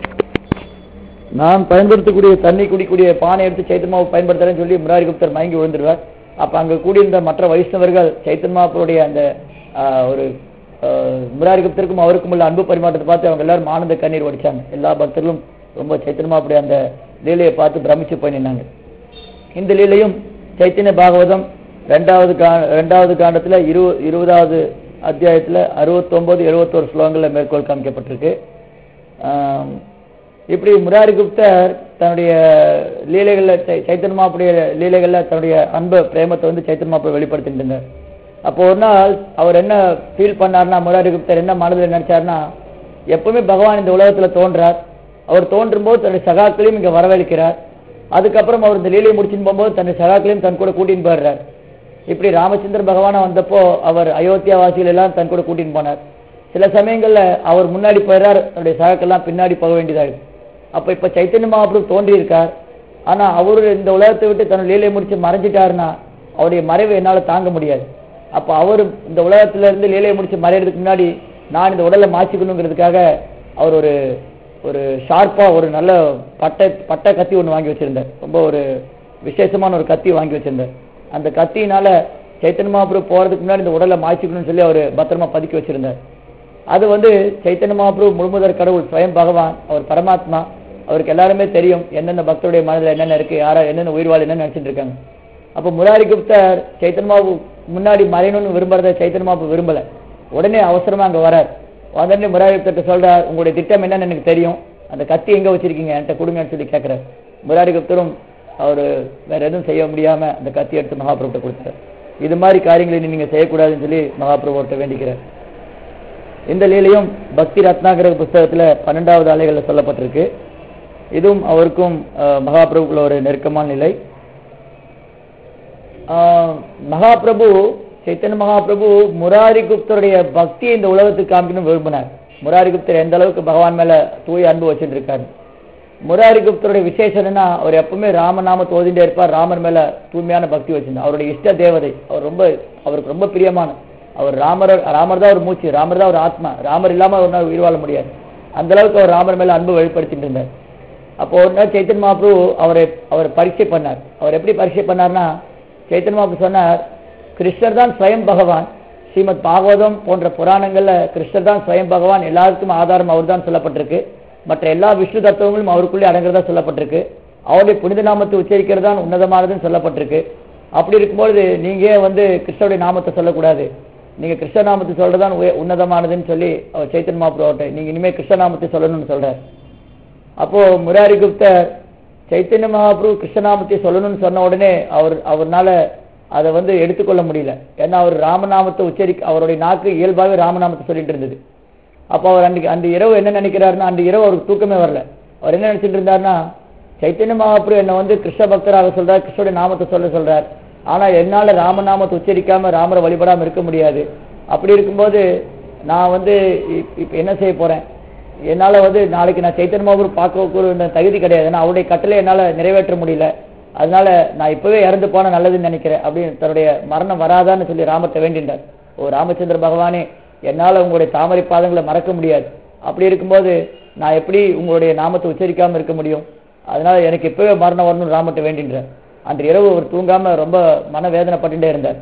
Speaker 1: நான் பயன்படுத்தக்கூடிய தண்ணி குடிக்கூடிய பானை எடுத்து சைத்தன்மாவை பயன்படுத்துறேன்னு சொல்லி முராரி குப்தர் மயங்கி விழுந்துருவார் அப்ப அங்க கூடியிருந்த மற்ற வைஷ்ணவர்கள் சைத்தன்மாவுடைய அந்த ஆஹ், ஒரு ஆஹ், முராரி குப்தருக்கும் அவருக்கும் உள்ள அன்பு பரிமாற்றத்தை பார்த்து அவங்க எல்லாரும் ஆனந்த கண்ணீர் வடிச்சாங்க எல்லா பக்தர்களும் ரொம்ப சைத்தன்மாவுடைய அந்த லீலையை பார்த்து பிரமிச்சு போய் நின்னாங்க இந்த லீலையும் சைத்தன்ய பாகவதம் ரெண்டாவது கா ரெண்டாவது காண்டத்துல இரு இருபதாவது அத்தியாயத்துல அறுபத்தொன்பது எழுபத்தோரு ஸ்லோகங்கள்ல மேற்கோள் காமிக்கப்பட்டிருக்கு ஆம், இப்படி முராரி குப்தர் தன்னுடைய லீலைகள்ல சை- சைத்தன்ய மாப்புடைய லீலைகள்ல தன்னுடைய அன்ப பிரேமத்தை வந்து சைத்தன்ய மாப்பு வெளிப்படுத்திட்டு இருந்தார் அப்போ ஒரு நாள் அவர் என்ன ஃபீல் பண்ணார்னா முராரி குப்தர் என்ன மனதில் நினைச்சார்னா எப்பவுமே பகவான் இந்த உலகத்துல தோன்றார் அவர் தோன்றும் போது தன்னுடைய சகாக்களையும் இங்க வரவேற்கிறார் அதுக்கப்புறம் அவர் இந்த லீலையை முடிச்சுன்னு போகும்போது தன்னுடைய சகாக்களையும் தன் கூட கூட்டின்னு போயிடுறார் இப்படி ராமச்சந்திர பகவானா வந்தப்போ அவர் அயோத்தியா வாசிகள் எல்லாம் தன் கூட கூட்டின்னு போனார் சில சமயங்கள்ல அவர் முன்னாடி போயிடுறார் தன்னுடைய சகாக்கெல்லாம் பின்னாடி போக வேண்டியதா இருக்கு அப்ப இப்ப சைத்தன்ய மகாபிரபு தோன்றி இருக்கார் ஆனா அவரு இந்த உலகத்தை விட்டு தன் லீலையை முடிச்சு மறைஞ்சிட்டாருன்னா அவருடைய மறைவை என்னால தாங்க முடியாது அப்ப அவர் இந்த உலகத்துல இருந்து லீலையை முடிச்சு மறையறதுக்கு முன்னாடி நான் இந்த உடலை மாற்றிக்கணுங்கிறதுக்காக அவர் ஒரு ஒரு ஷார்ப்பா ஒரு நல்ல பட்டை பட்டை கத்தி ஒன்று வாங்கி வச்சிருந்தார் ரொம்ப ஒரு விசேஷமான ஒரு கத்தி வாங்கி வச்சிருந்தார் அந்த கத்தியினால சைத்தன்ய மகாபிரபு போறதுக்கு முன்னாடி இந்த உடலை மாய்ச்சிக்கணும்னு சொல்லி அவர் பத்திரமா பதுக்கி வச்சிருந்தார் அது வந்து சைத்தன்ய மகாபிரபு முழுமுதற் கடவுள் ஸ்வயம் பகவான் அவர் பரமாத்மா அவருக்கு எல்லாருமே தெரியும் எந்தெந்த பக்தருடைய மனதில் என்னென்ன இருக்கு யாரா என்னென்ன உயிர்வாழ் என்ன நினைச்சிட்டு இருக்காங்க அப்போ முராரி குப்தர் சைத்தன்ய மகாபு முன்னாடி மறையணும்னு விரும்புறத சைத்தன்ய மகாபு விரும்பல உடனே அவசரமா அங்க வரார் உடனே முராரி குப்தர்கிட்ட சொல்றார் உங்களுடைய திட்டம் என்னன்னு எனக்கு தெரியும் அந்த கத்தி எங்க வச்சிருக்கீங்க என்கிட்ட கொடுங்கன்னு சொல்லி கேட்கிறார் முராரி குப்தரும் அவர் வேற எதுவும் செய்ய முடியாம அந்த கத்தி எடுத்து மகாபிரபுட்ட கொடுத்தார் இது மாதிரி காரியங்களை இனி நீங்க செய்யக்கூடாதுன்னு சொல்லி மகாபிரபுட்ட வேண்டிக்கிறார் இந்த லீலையும் பக்தி ரத்னாகர புஸ்தகத்துல பன்னெண்டாவது ஆலைகள்ல சொல்லப்பட்டிருக்கு இதுவும் அவருக்கும் அஹ், மகாபிரபுக்குள்ள ஒரு நெருக்கமான நிலை ஆஹ், மகாபிரபு சைத்தன்ய மகாபிரபு முராரி குப்தருடைய பக்தியை இந்த உலகத்துக்கு காமிக்கணும் விரும்பினார் முராரி குப்தர் எந்த அளவுக்கு பகவான் மேல தூய அன்பு வச்சுட்டு இருக்காரு முராரி குப்தருடைய விசேஷம் என்னன்னா அவர் எப்பவுமே ராமநாம தோதிண்டே இருப்பார் ராமர் மேல தூய்மையான பக்தி வச்சிருந்தார் அவருடைய இஷ்ட தேவதை அவர் ரொம்ப அவருக்கு ரொம்ப பிரியமான அவர் ராமர் ராமர் தான் ஒரு மூச்சு ராமர் தான் ஒரு ஆத்மா ராமர் இல்லாம ஒரு நாள் உயிர் வாழ முடியாது அந்த அளவுக்கு அவர் ராமர் மேல அன்பு வெளிப்படுத்திட்டு இருந்தார் அப்போ ஒரு நாள் சைத்தன் மகாபிரபு அவரை அவர் பரீட்சை பண்ணார் அவர் எப்படி பரீட்சை பண்ணார்னா சைத்தன் மகாபிரபு சொன்னார் கிருஷ்ணர் தான் ஸ்வயம் பகவான் ஸ்ரீமத் பாகவதம் போன்ற புராணங்கள்ல கிருஷ்ணர் தான் ஸ்வயம் பகவான் எல்லாருக்கும் ஆதாரம் அவர் தான் சொல்லப்பட்டிருக்கு மற்ற எல்லா விஷ்ணு தத்துவங்களும் அவருக்குள்ளே அடங்குறதா சொல்லப்பட்டிருக்கு அவருடைய புனித நாமத்தை உச்சரிக்கிறது தான் உன்னதமானதுன்னு சொல்லப்பட்டிருக்கு அப்படி இருக்கும்பொழுது நீங்க ஏன் வந்து கிருஷ்ணருடைய நாமத்தை சொல்லக்கூடாது நீங்க கிருஷ்ண நாமத்தை சொல்றதுதான் உய- உன்னதமானதுன்னு சொல்லி அவர் சைத்தன் மகாபிரபு அவர்கிட்ட நீங்க இனிமே கிருஷ்ண நாமத்தை சொல்லணும்னு சொல்றார் அப்போ முராரி குப்தர் சைத்தன்ய மகாபிரபு கிருஷ்ணநாமத்தை சொல்லணும்னு சொன்ன உடனே அவர் அவர்னால அதை வந்து எடுத்துக்கொள்ள முடியல ஏன்னா அவர் ராமநாமத்தை உச்சரிக்க அவருடைய நாக்கு இயல்பாகவே ராமநாமத்தை சொல்லிட்டு இருந்தது அப்போ அவர் அன்றைக்கு அந்த இரவு என்ன நினைக்கிறாருன்னா அந்த இரவு அவருக்கு தூக்கமே வரல அவர் என்ன நினைச்சிட்டு இருந்தாருன்னா சைத்தன்ய மகாபிரபு என்னை வந்து கிருஷ்ண பக்தராக சொல்றார் கிருஷ்ணருடைய நாமத்தை சொல்ல சொல்றார் ஆனா என்னால ராமநாமத்தை உச்சரிக்காம ராமரை வழிபடாம இருக்க முடியாது அப்படி இருக்கும்போது நான் வந்து இப்- இப்ப என்ன செய்ய போறேன் என்னால வந்து நாளைக்கு நான் சைத்தன்ய மகாபுரு பார்க்க தகுதி கிடையாது ஏன்னா அவருடைய கட்டளை என்னால நிறைவேற்ற முடியல அதனால நான் இப்பவே இறந்து போனா நல்லதுன்னு நினைக்கிறேன் அப்படின்னு தன்னுடைய மரணம் வராதான்னு சொல்லி ராமத்தை வேண்டின்றார் ஓ ராமச்சந்திர பகவானே என்னால உங்களுடைய தாமரை பாதங்களை மறக்க முடியாது அப்படி இருக்கும்போது நான் எப்படி உங்களுடைய நாமத்தை உச்சரிக்காம இருக்க முடியும் அதனால எனக்கு இப்பவே மரணம் வரணும்னு ராமத்தை வேண்டின்றார் அன்று இரவு அவர் தூங்காம ரொம்ப மனவேதனைப்பட்டுட்டே இருந்தார்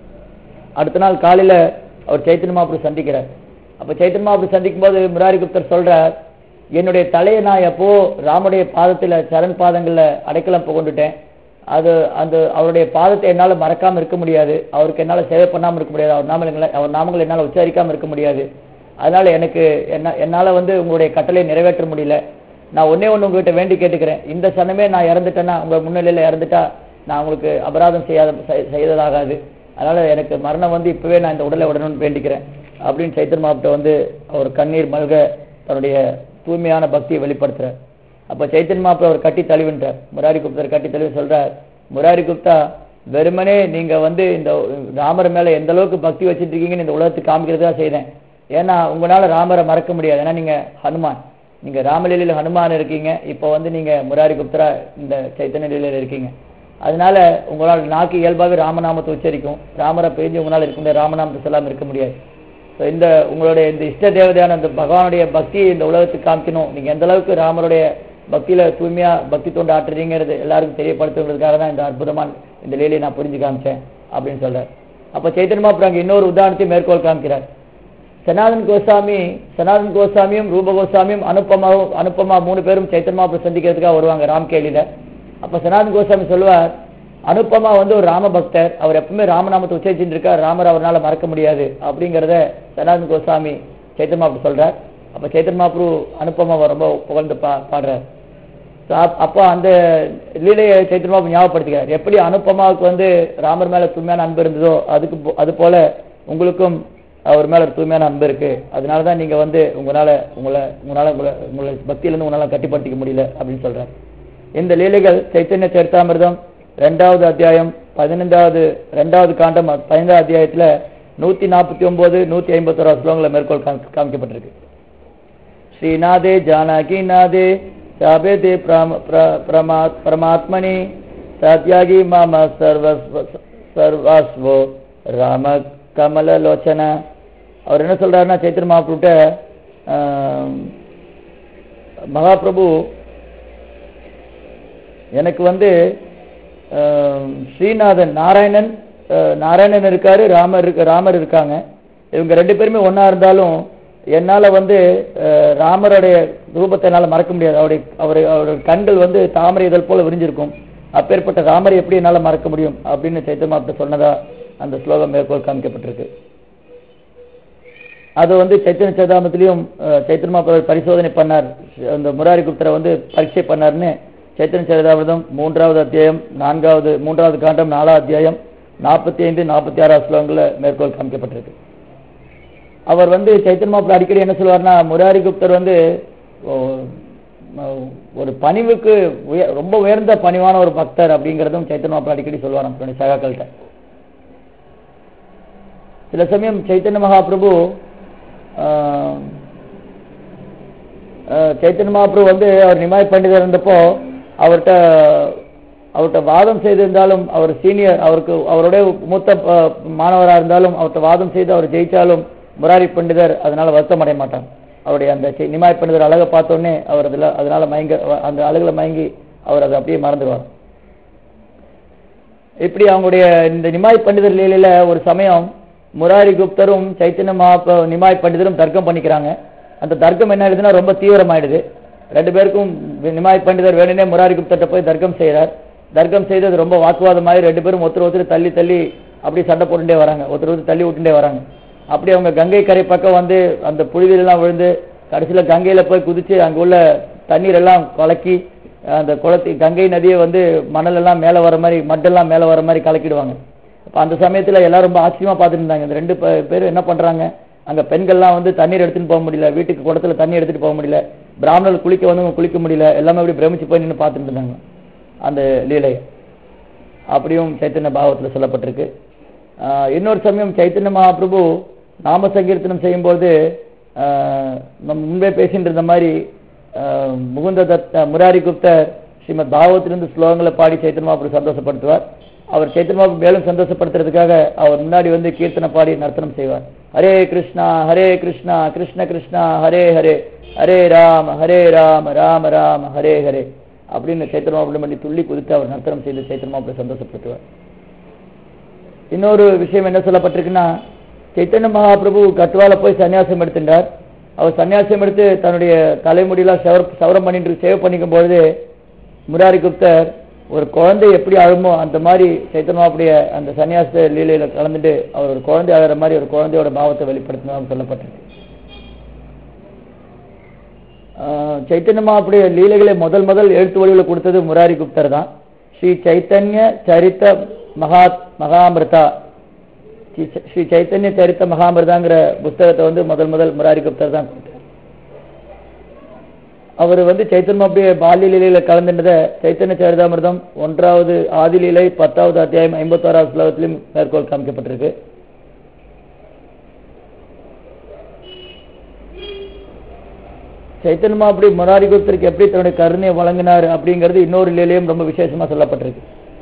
Speaker 1: அடுத்த நாள் காலையில அவர் சைத்தன்ய மகாபுரு சந்திக்கிறார் அப்ப சைத்தன்ய மகாபுரு சந்திக்கும் போது முராரி குப்தர் சொல்றார் என்னுடைய தலையை நான் எப்போ ராமுடைய பாதத்துல சரண் பாதங்கள்ல அடைக்கலம் கொண்டுட்டேன் அது அந்த அவருடைய பாதத்தை என்னால மறக்காம இருக்க முடியாது அவருக்கு என்னால சேவை பண்ணாம இருக்க முடியாது அவர் நாமங்களை அவர் நாமங்களை என்னால உச்சரிக்காம இருக்க முடியாது அதனால எனக்கு என்ன என்னால வந்து உங்களுடைய கட்டளையை நிறைவேற்ற முடியல நான் ஒண்ணே ஒண்ணு உங்ககிட்ட வேண்டி கேட்டுக்கிறேன் இந்த சனமே நான் இறந்துட்டேன்னா உங்க முன்னிலையில இறந்துட்டா நான் உங்களுக்கு அபராதம் செய்யாத செய்- செய்ததாகாது அதனால எனக்கு மரணம் வந்து இப்பவே நான் இந்த உடலை விடணும்னு வேண்டிக்கிறேன் அப்படின்னு சைத்தன் மாவட்ட வந்து அவர் கண்ணீர் மல்க தன்னுடைய தூய்மையான பக்தியை வெளிப்படுத்துறார் அப்ப சைத்தன் மாப்பிள்ள அவர் கட்டி தழுவின்றார் முராரி குப்தர் கட்டி தழுவி சொல்றார் முராரி குப்தா வெறுமனே நீங்க வந்து இந்த ராமர் மேல எந்த அளவுக்கு பக்தி வச்சிட்டு இருக்கீங்கன்னு இந்த உலகத்துக்கு காமிக்கிறதா செய்தேன் ஏன்னா உங்களால ராமரை மறக்க முடியாது ஏன்னா நீங்க ஹனுமான் நீங்க ராமலீலையில ஹனுமான் இருக்கீங்க இப்போ வந்து நீங்க முராரி குப்தரா இந்த சைத்தன்ய லீலையில இருக்கீங்க அதனால உங்களால் நாக்கு இயல்பாகவே ராமநாமத்தை உச்சரிக்கும் ராமரை பேஞ்சு உங்களால் இருக்க முடியாது ராமநாமத்தை சொல்லாம இருக்க முடியாது ஸோ இந்த உங்களுடைய இந்த இஷ்ட தேவதையான இந்த பகவானுடைய பக்தியை இந்த உலகத்துக்கு காமிக்கணும் நீங்க எந்த அளவுக்கு ராமருடைய பக்தியில தூய்மையா பக்தி தொண்டு ஆற்றுறீங்கிறது எல்லாருக்கும் தெரியப்படுத்துறதுக்காக தான் இந்த அற்புதமான இந்த லீலையை நான் புரிஞ்சு காமிச்சேன் அப்படின்னு சொல்றார் அப்ப சைத்தன்ய மாப்பிள்ள அங்க இன்னொரு உதாரணத்தை மேற்கோள் காமிக்கிறார் சனாதன் கோசாமி சனாதன் கோசாமியும் ரூப கோசாமியும் அனுப்பமாவும் அனுப்பமா மூணு பேரும் சைத்தன்ய மாப்பிள்ள சந்திக்கிறதுக்காக வருவாங்க ராம்கேலியில அப்ப சனாதன் கோசாமி சொல்லுவார் அனுப்பமா வந்து ஒரு ராம பக்தர் அவர் எப்பவுமே ராமநாமத்தை உச்சரிச்சுட்டு இருக்கார் ராமர் அவரால மறக்க முடியாது அப்படிங்கறத சனாதன் கோசாமி சைத்தன்ய மாப்பிள்ள சொல்றார் அப்ப சைத்தன்ய மாப்ரு அனுப்பமாவை ரொம்ப புகழ்ந்து பா பாடுறார் So, அப்- அப்போ அந்த லீலையை சைத்தன்ய மாப்ரு ஞாபகப்படுத்துகிறார் எப்படி அனுப்பமாவுக்கு வந்து ராமர் மேல தூய்மையான அன்பு இருந்ததோ அதுக்கு போ- அது போல உங்களுக்கும் அவர் மேல ஒரு தூய்மையான அன்பு இருக்கு அதனாலதான் நீங்க வந்து உங்களால உங்களை உங்களால உங்களை உங்களை பக்தியில இருந்து உங்களால கட்டிப்படுத்திக்க முடியல அப்படின்னு சொல்றார் இந்த லீலைகள் சைத்தன்ய சரித்தாமிர்தம் ரெண்டாவது அத்தியாயம் பதினைந்தாவது ரெண்டாவது காண்டம் பதினைந்தாவது அத்தியாயத்துல நூத்தி நாற்பத்தி ஒன்பது நூத்தி ஐம்பத்தோரா ஸ்லோகங்களை மேற்கோள் காமி- காமிக்கப்பட்டிருக்கு श्रीनादे जानकी नादे चाबेदे प्रम- प्र- प्रमात्- परमात्मनि सत्यागी मम सर्वस्व सर्वस्वो ராம கமல லோச்சன அவர் என்ன சொல்றாருன்னா சைத்திர மகாபிரபுட்ட ஆம், மகாபிரபு எனக்கு வந்து ஆம், ஸ்ரீநாதன் நாராயணன் அஹ், நாராயணன் இருக்காரு ராமர் இருக்கு ராமர் இருக்காங்க இவங்க ரெண்டு பேருமே ஒண்ணா இருந்தாலும் என்னால வந்து அஹ், ராமருடைய ரூபத்தை என்னால மறக்க முடியாது அவருடைய அவருடைய அவருடைய கண்கள் வந்து தாமரை இதழ் போல விரிஞ்சிருக்கும் அப்பேற்பட்ட ராமரை எப்படி என்னால மறக்க முடியும் அப்படின்னு சைத்தன்மாப்ட சொன்னதா அந்த ஸ்லோகம் மேற்கோள் காமிக்கப்பட்டிருக்கு அது வந்து சைத்தன்ய சதாமத்திலையும் சைத்தன்மா பரிசோதனை பண்ணார் அந்த முராரி குப்தரை வந்து பரீட்சை பண்ணார்னு சைத்தன்ய சரிதாமிரதம் மூன்றாவது அத்தியாயம் நான்காவது மூன்றாவது காண்டம் நாலாவது அத்தியாயம் நாற்பத்தி ஐந்து நாற்பத்தி ஆறாவது ஸ்லோகங்கள்ல மேற்கோள் காமிக்கப்பட்டிருக்கு அவர் வந்து சைத்தன்ய மாப்பிள்ள அடிக்கடி என்ன சொல்லுவார்னா முராரி குப்தர் வந்து ஓ, ம- ஒரு பணிவுக்கு உய- ரொம்ப உயர்ந்த பணிவான ஒரு பக்தர் அப்படிங்கிறதும் சைத்தன்ய மாப்பிள்ள அடிக்கடி சொல்லுவார் நம்மளுடைய சகாக்கள்கிட்ட சில சமயம் சைத்தன்ய மகாபிரபு ஆஹ், ஆஹ், சைத்தன்ய மகாபிரபு வந்து அவர் நிமாய் பண்டிதர் இருந்தப்போ அவர்கிட்ட அவர்கிட்ட வாதம் செய்திருந்தாலும் அவர் சீனியர் அவருக்கு அவருடைய மூத்த ஆஹ், மாணவரா இருந்தாலும் அவர்கிட்ட வாதம் செய்து அவர் ஜெயிச்சாலும் முராரி பண்டிதர் அதனால வருத்தம் அடைய மாட்டார் அவருடைய அந்த செ- நிமாய் பண்டிதர் அழகை பார்த்தோன்னே அவர் அதுல அதனால மயங்க அந்த அழகுல மயங்கி அவர் அதை அப்படியே மறந்துடுவார் இப்படி அவங்களுடைய இந்த நிமாய் பண்டிதர் லீலையில ஒரு சமயம் முராரி குப்தரும் சைத்தன்ய மகா நிமாய் பண்டிதரும் தர்க்கம் பண்ணிக்கிறாங்க அந்த தர்க்கம் என்ன ஆயிடுதுன்னா ரொம்ப தீவிரமாயிடுது ரெண்டு பேருக்கும் நிமாய் பண்டிதர் வேணுனே முராரி குப்தர்கிட்ட போய் தர்க்கம் செய்கிறார் தர்க்கம் செய்து அது ரொம்ப வாக்குவாதமாயி ரெண்டு பேரும் ஒருத்தர் ஒருத்தர் தள்ளி தள்ளி அப்படியே சண்டை போட்டுட்டே வராங்க ஒருத்தர் ஒருத்தர் தள்ளி விட்டுட்டே வராங்க அப்படி அவங்க கங்கை கரை பக்கம் வந்து அந்த புழுதியெல்லாம் விழுந்து கடைசியில கங்கையில போய் குதிச்சு அங்க உள்ள தண்ணீர் எல்லாம் கலக்கி அந்த குளத்தை கங்கை நதியை வந்து மணல் எல்லாம் மேல வர மாதிரி மட்டெல்லாம் மேல வர மாதிரி கலக்கிடுவாங்க அப்ப அந்த சமயத்துல எல்லாரும் ரொம்ப ஆச்சரியமா பார்த்துட்டு இருந்தாங்க இந்த ரெண்டு பே- பேரும் என்ன பண்றாங்க அங்க பெண்கள்லாம் வந்து தண்ணீர் எடுத்துட்டு போக முடியல வீட்டுக்கு குடத்துல தண்ணி எடுத்துட்டு போக முடியல பிராமணர்கள் குளிக்க வந்தவங்க குளிக்க முடியல எல்லாமே அப்படி பிரமிச்சு போய் நின்று பார்த்துட்டு இருந்தாங்க அந்த லீலையை அப்படியும் சைத்தன்ய பாகவத்தில் சொல்லப்பட்டிருக்கு ஆஹ் இன்னொரு சமயம் சைத்தன்ய மகாபிரபு நாம சங்கீர்த்தனம் செய்யும்போது ஆஹ் நம்ம முன்பே பேசிட்டு இருந்த மாதிரி ஆஹ் முகுந்த தத் முராரி குப்தர் ஸ்ரீமத் பாகவத்திலிருந்து ஸ்லோகங்களை பாடி சைத்தன்ய மகாபிரபு சந்தோஷப்படுத்துவார் அவர் சைத்தன்ய மகாபிரபு மேலும் சந்தோஷப்படுத்துறதுக்காக அவர் முன்னாடி வந்து கீர்த்தனை பாடி நர்த்தனம் செய்வார் ஹரே கிருஷ்ணா ஹரே கிருஷ்ணா கிருஷ்ண கிருஷ்ணா ஹரே ஹரே ஹரே ராம ஹரே ராம ராம ராம ஹரே ஹரே அப்படின்னு சைத்தன்ய மகாபிரபு பண்ணி துள்ளி குதித்து அவர் நர்த்தனம் செய்து சைத்தன்ய மகாபிரபு சந்தோஷப்படுத்துவார் இன்னொரு விஷயம் என்ன சொல்லப்பட்டிருக்குன்னா சைத்தன்ய மகாபிரபு கட்டுவால போய் சன்னியாசம் எடுத்துட்டார் அவர் சன்னியாசம் எடுத்து தன்னுடைய தலைமுடியெல்லாம் சவர சவரம் பண்ணிட்டு சேவ் பண்ணிக்கும் பொழுது முராரி குப்தர் ஒரு குழந்தை எப்படி அழுமோ அந்த மாதிரி சைத்தன்ய மகாபுடைய அந்த சன்னியாச லீலையில கலந்துட்டு அவர் ஒரு குழந்தை அழுற மாதிரி ஒரு குழந்தையோட பாவத்தை வெளிப்படுத்தினார் சொல்லப்பட்டிருக்கு ஆஹ் சைத்தன்ய மகாபுடைய லீலைகளை முதல் முதல் எழுத்து வடிவில் கொடுத்தது முராரி குப்தர் தான் ஸ்ரீ சைத்தன்ய சரித்த மகா மகாமிருதா ஸ்ரீ ச- ஸ்ரீ சைத்தன்ய சரித்த மகாமிருதாங்கிற புஸ்தகத்தை வந்து முதல் முதல் முராரி குப்தர் தான் கொடுத்தார் அவர் வந்து சைத்தன்ய அப்படியே பால்ய லீலையில கலந்துட்டதை சைத்தன்ய சரிதாமிர்தம் ஒன்றாவது ஆதிலீலை பத்தாவது அத்தியாயம் ஐம்பத்தோராவது ஸ்லோகத்திலும் மேற்கோள் காமிக்கப்பட்டிருக்கு சைத்தன்ய மகாபுரி முராரி குப்தருக்கு எப்படி தன்னுடைய கருணையை வழங்கினார் அப்படிங்கிறது இன்னொரு லீலையும் ரொம்ப விசேஷமா சொல்லப்பட்டிருக்கு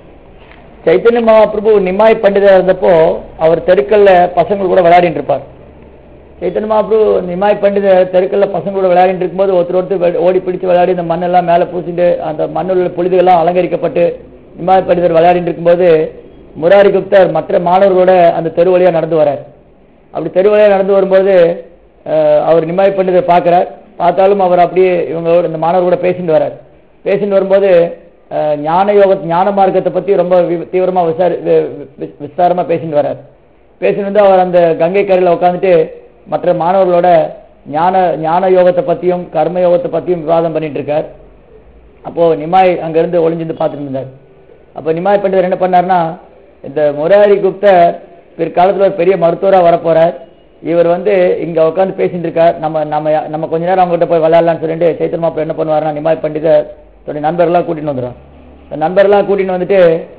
Speaker 1: சைத்தன்ய மகாபிரபு நிமாய் பண்டிதர் இருந்தப்போ அவர் தெருக்கல்ல பசங்க கூட விளையாடிட்டு இருப்பார் சைத்தன்ய மகாபிரபு நிமாய் பண்டிதர் தெருக்கல்ல பசங்க கூட விளையாடிட்டு இருக்கும்போது ஒருத்தர் ஒருத்தர் வெ- ஓடி பிடிச்சு விளையாடி இந்த மண்ணெல்லாம் மேலே பூசிட்டு அந்த மண்ணுள்ள புழுதுகள்லாம் அலங்கரிக்கப்பட்டு நிமாய் பண்டிதர் விளையாடிட்டு இருக்கும்போது முராரி குப்தர் மற்ற மாணவர்களோட அந்த தெரு வழியா நடந்து வரார் அப்படி தெரு வழியா நடந்து வரும்போது அஹ், அவர் நிமாய் பண்டிதர் பார்க்கிறார் பார்த்தாலும் அவர் அப்படியே இவங்களோட இந்த மாணவர்களோட பேசிட்டு வரார் பேசிட்டு வரும்போது அஹ், ஞான யோக ஞான மார்க்கத்தை பத்தி ரொம்ப வி- தீவிரமா விசாரி வி- வி- விஸ்தாரமா பேசிட்டு வரார் பேசிட்டு வந்து அவர் அந்த கங்கை கரையில உட்காந்துட்டு மற்ற மாணவர்களோட ஞான ஞான யோகத்தை பத்தியும் கர்ம யோகத்தை பத்தியும் விவாதம் பண்ணிட்டு இருக்கார் அப்போ நிமாய் அங்க இருந்து ஒளிஞ்சிருந்து பார்த்துட்டு இருந்தார் அப்போ நிமாய் பண்டிதர் என்ன பண்ணாருன்னா இந்த முராரி குப்தர் பிற்காலத்துல ஒரு பெரிய மருத்துவரா வரப்போறார் இவர் வந்து இங்க உட்காந்து பேசிட்டு இருக்கார் நம்ம நம்ம நம்ம கொஞ்ச நேரம் அவங்ககிட்ட போய் விளையாடலாம்னு சொல்லிட்டு சைத்தன் மாப்பிள்ள என்ன பண்ணுவாருன்னா நிமாய் பண்டிதர் தன்னுடைய நண்பர்கள்லாம் கூட்டிட்டு வந்துடும் இந்த நண்பர்கள்லாம் கூட்டிட்டு வந்துட்டு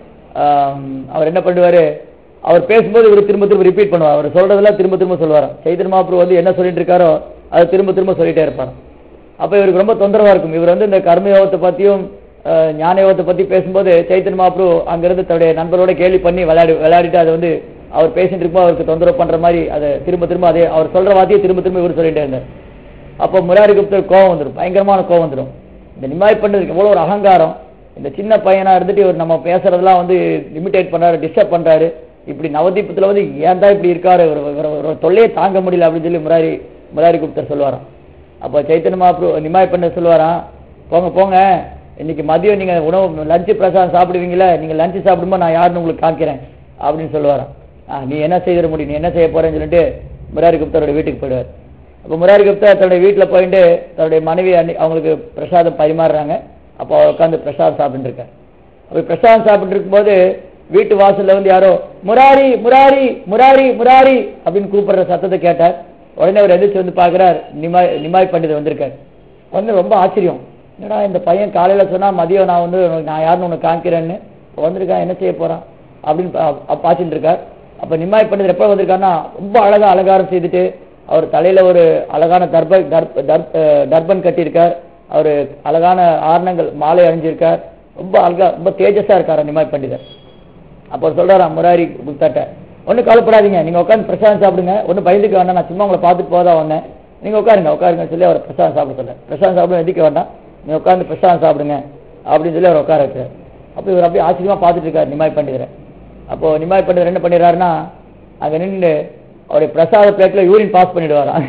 Speaker 1: ஆம், அவர் என்ன பண்ணுவாரு அவர் பேசும்போது இவர் திரும்ப திரும்ப ரிப்பீட் பண்ணுவார் அவர் சொல்றதெல்லாம் திரும்ப திரும்ப சொல்லுவாராம் சைத்தன் மாப்பிள்ள வந்து என்ன சொல்லிட்டு இருக்காரோ அதை திரும்ப திரும்ப சொல்லிட்டே இருப்பாராம் அப்ப இவருக்கு ரொம்ப தொந்தரவா இருக்கும் இவர் வந்து இந்த கர்ம யோகத்தை பத்தியும் அஹ், ஞான யோகத்தை பத்தி பேசும்போது சைத்தன் மாப்ரு அங்கிருந்து தன்னுடைய நண்பரோட கேலி பண்ணி விளையாடி விளையாடிட்டு அதை வந்து அவர் பேசிட்டு இருக்கும்போது அவருக்கு தொந்தரவு பண்ற மாதிரி அதை திரும்ப திரும்ப அதே அவர் சொல்ற வார்த்தையை திரும்ப திரும்ப இவர் சொல்லிட்டே இருந்தார் அப்போ முராரி குப்தர் கோவம் வந்துடும் பயங்கரமான கோவம் வந்துடும் இந்த நிமாய் பண்றதுக்கு எவ்வளவு ஒரு அகங்காரம் இந்த சின்ன பையனா இருந்துட்டு இவர் நம்ம பேசுறதெல்லாம் வந்து லிமிடேட் பண்றாரு டிஸ்டர்ப் பண்றாரு இப்படி நவதீபத்துல வந்து ஏன் தான் இப்படி இருக்காரு இவர் இவர் ஒரு தொல்லையே தாங்க முடியல அப்படின்னு சொல்லி முராரி முராரி குப்தர் சொல்லுவாராம் அப்போ சைத்தன்ய மகாப்ரு நிமாய் பண்ண சொல்லுவாராம் போங்க போங்க இன்னைக்கு மதியம் நீங்க உணவு லஞ்சு பிரசாதம் சாப்பிடுவீங்களா நீங்க லஞ்சு சாப்பிடும்போது நான் யாருன்னு உங்களுக்கு காமிக்கிறேன் அப்படின்னு சொல்லுவாராம் ஆ நீ என்ன செய்திட முடியும் நீ என்ன செய்ய போறேன்னு சொல்லிட்டு முராரி குப்தரோட வீட்டுக்கு போயிடுவார் அப்போ முராரி குப்தா தன்னுடைய வீட்டுல போயிட்டு தன்னுடைய மனைவி அன்னி- அவங்களுக்கு பிரசாதம் பரிமாறுறாங்க அப்போ அவர் உட்காந்து பிரசாதம் சாப்பிட்டு இருக்கார் அப்படி பிரசாதம் சாப்பிட்டு இருக்கும்போது வீட்டு வாசல்ல வந்து யாரோ முராரி முராரி முராரி முராரி அப்படின்னு கூப்பிடுற சத்தத்தை கேட்டார் உடனே அவர் எதிர்த்து வந்து பார்க்கிறார் நிமாய் நிமாய் பண்டிதர் வந்திருக்கார் வந்து ரொம்ப ஆச்சரியம் என்னடா இந்த பையன் காலையில சொன்னா மதியம் நான் வந்து உனக்கு நான் யாருன்னு உனக்கு காமிக்கிறேன்னு இப்ப வந்திருக்கான் என்ன செய்ய போறான் அப்படின்னு பா- பா- பார்த்துட்டு இருக்கார் அப்ப நிமாய் பண்டிதர் எப்ப வந்திருக்காருன்னா ரொம்ப அழகா அலங்காரம் செய்துட்டு அவர் தலையில ஒரு அழகான தர்ப தர்ப தர்ப- அஹ் டர்பன் கட்டியிருக்கார் அவர் அழகான ஆரணங்கள் மாலை அணிஞ்சிருக்கார் ரொம்ப அழகா ரொம்ப தேஜஸா இருக்காரு நிமாய் பண்டிதர் அப்போ சொல்றாராம் முராரி குப்தாட்ட ஒன்றும் கவலைப்படாதீங்க நீங்க உட்காந்து பிரசாதம் சாப்பிடுங்க ஒன்றும் பயந்துக்க வேண்டாம் நான் சும்மா உங்களை பார்த்துட்டு போதா வந்தேன் நீங்க உட்காருங்க உட்காருங்கன்னு சொல்லி அவர் பிரசாதம் சாப்பிட சொல்ல பிரசாதம் சாப்பிட எதிர்க்க வேண்டாம் நீங்க உட்காந்து பிரசாதம் சாப்பிடுங்க அப்படின்னு சொல்லி அவர் உட்கார வைக்கிறார் அப்போ இவர் அப்படியே ஆச்சரியமா பார்த்துட்டு இருக்காரு நிமாய் பண்டிதரை அப்போ நிமாய் பண்டிதர் என்ன பண்ணிடுறாருன்னா அங்க நின்று அவருடைய பிரசாத பிளேட்ல யூரின் பாஸ் பண்ணிடுவாராம்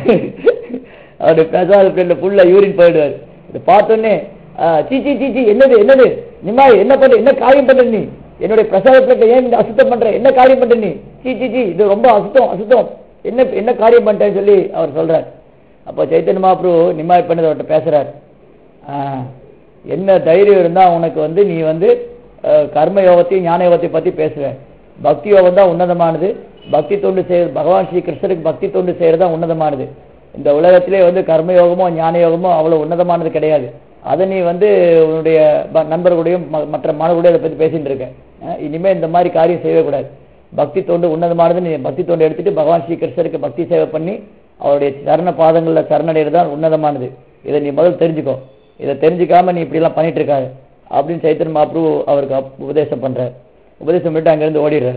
Speaker 1: அவருடைய பிரசாத பிளேட்ல ஃபுல்லா யூரின் போயிடுவார் இதை பார்த்தோன்னே சீ சீ சீ சீ என்னது என்னது நிமாய் என்ன பண்ற என்ன காரியம் பண்ற நீ என்னுடைய பிரசாத பிளேட்டை ஏன் இந்த அசுத்தம் பண்ற என்ன காரியம் பண்ற நீ சீ சீ சீ இது ரொம்ப அசுத்தம் அசுத்தம் என்ன என்ன காரியம் பண்ணிட்டேன்னு சொல்லி அவர் சொல்றார் அப்போ சைத்தன்ய மகாப்ரு நிமாய் பண்ணது அவர்கிட்ட பேசுறார் ஆ, என்ன தைரியம் இருந்தா உனக்கு வந்து நீ வந்து அஹ், கர்ம யோகத்தையும் ஞான யோகத்தையும் பத்தி பேசுவ பக்தி யோகம் தான் உன்னதமானது பக்தி தொண்டு செய்ய பகவான் ஸ்ரீ கிருஷ்ணருக்கு பக்தி தொண்டு செய்யறது தான் உன்னதமானது இந்த உலகத்திலே வந்து கர்ம யோகமோ ஞான யோகமோ அவ்வளவு உன்னதமானது கிடையாது அதை நீ வந்து உன்னுடைய ப- நண்பர்களுடையும் ம- மற்ற மாணவர்களுடையும் அதை பத்தி பேசிட்டு இருக்க அஹ் இனிமே இந்த மாதிரி காரியம் செய்யவே கூடாது பக்தி தொண்டு உன்னதமானது நீ பக்தி தொண்டு எடுத்துட்டு பகவான் ஸ்ரீ கிருஷ்ணருக்கு பக்தி சேவை பண்ணி அவருடைய சரண பாதங்களில் சரணடைகிறது தான் உன்னதமானது இதை நீ முதல்ல தெரிஞ்சுக்கோ இதை தெரிஞ்சுக்காம நீ இப்படி எல்லாம் பண்ணிட்டு இருக்காரு அப்படின்னு சைத்தன் மாப்ரு அவருக்கு அப்- உபதேசம் பண்றார் உபதேசம் பண்ணிட்டு அங்கிருந்து ஓடிடுறார்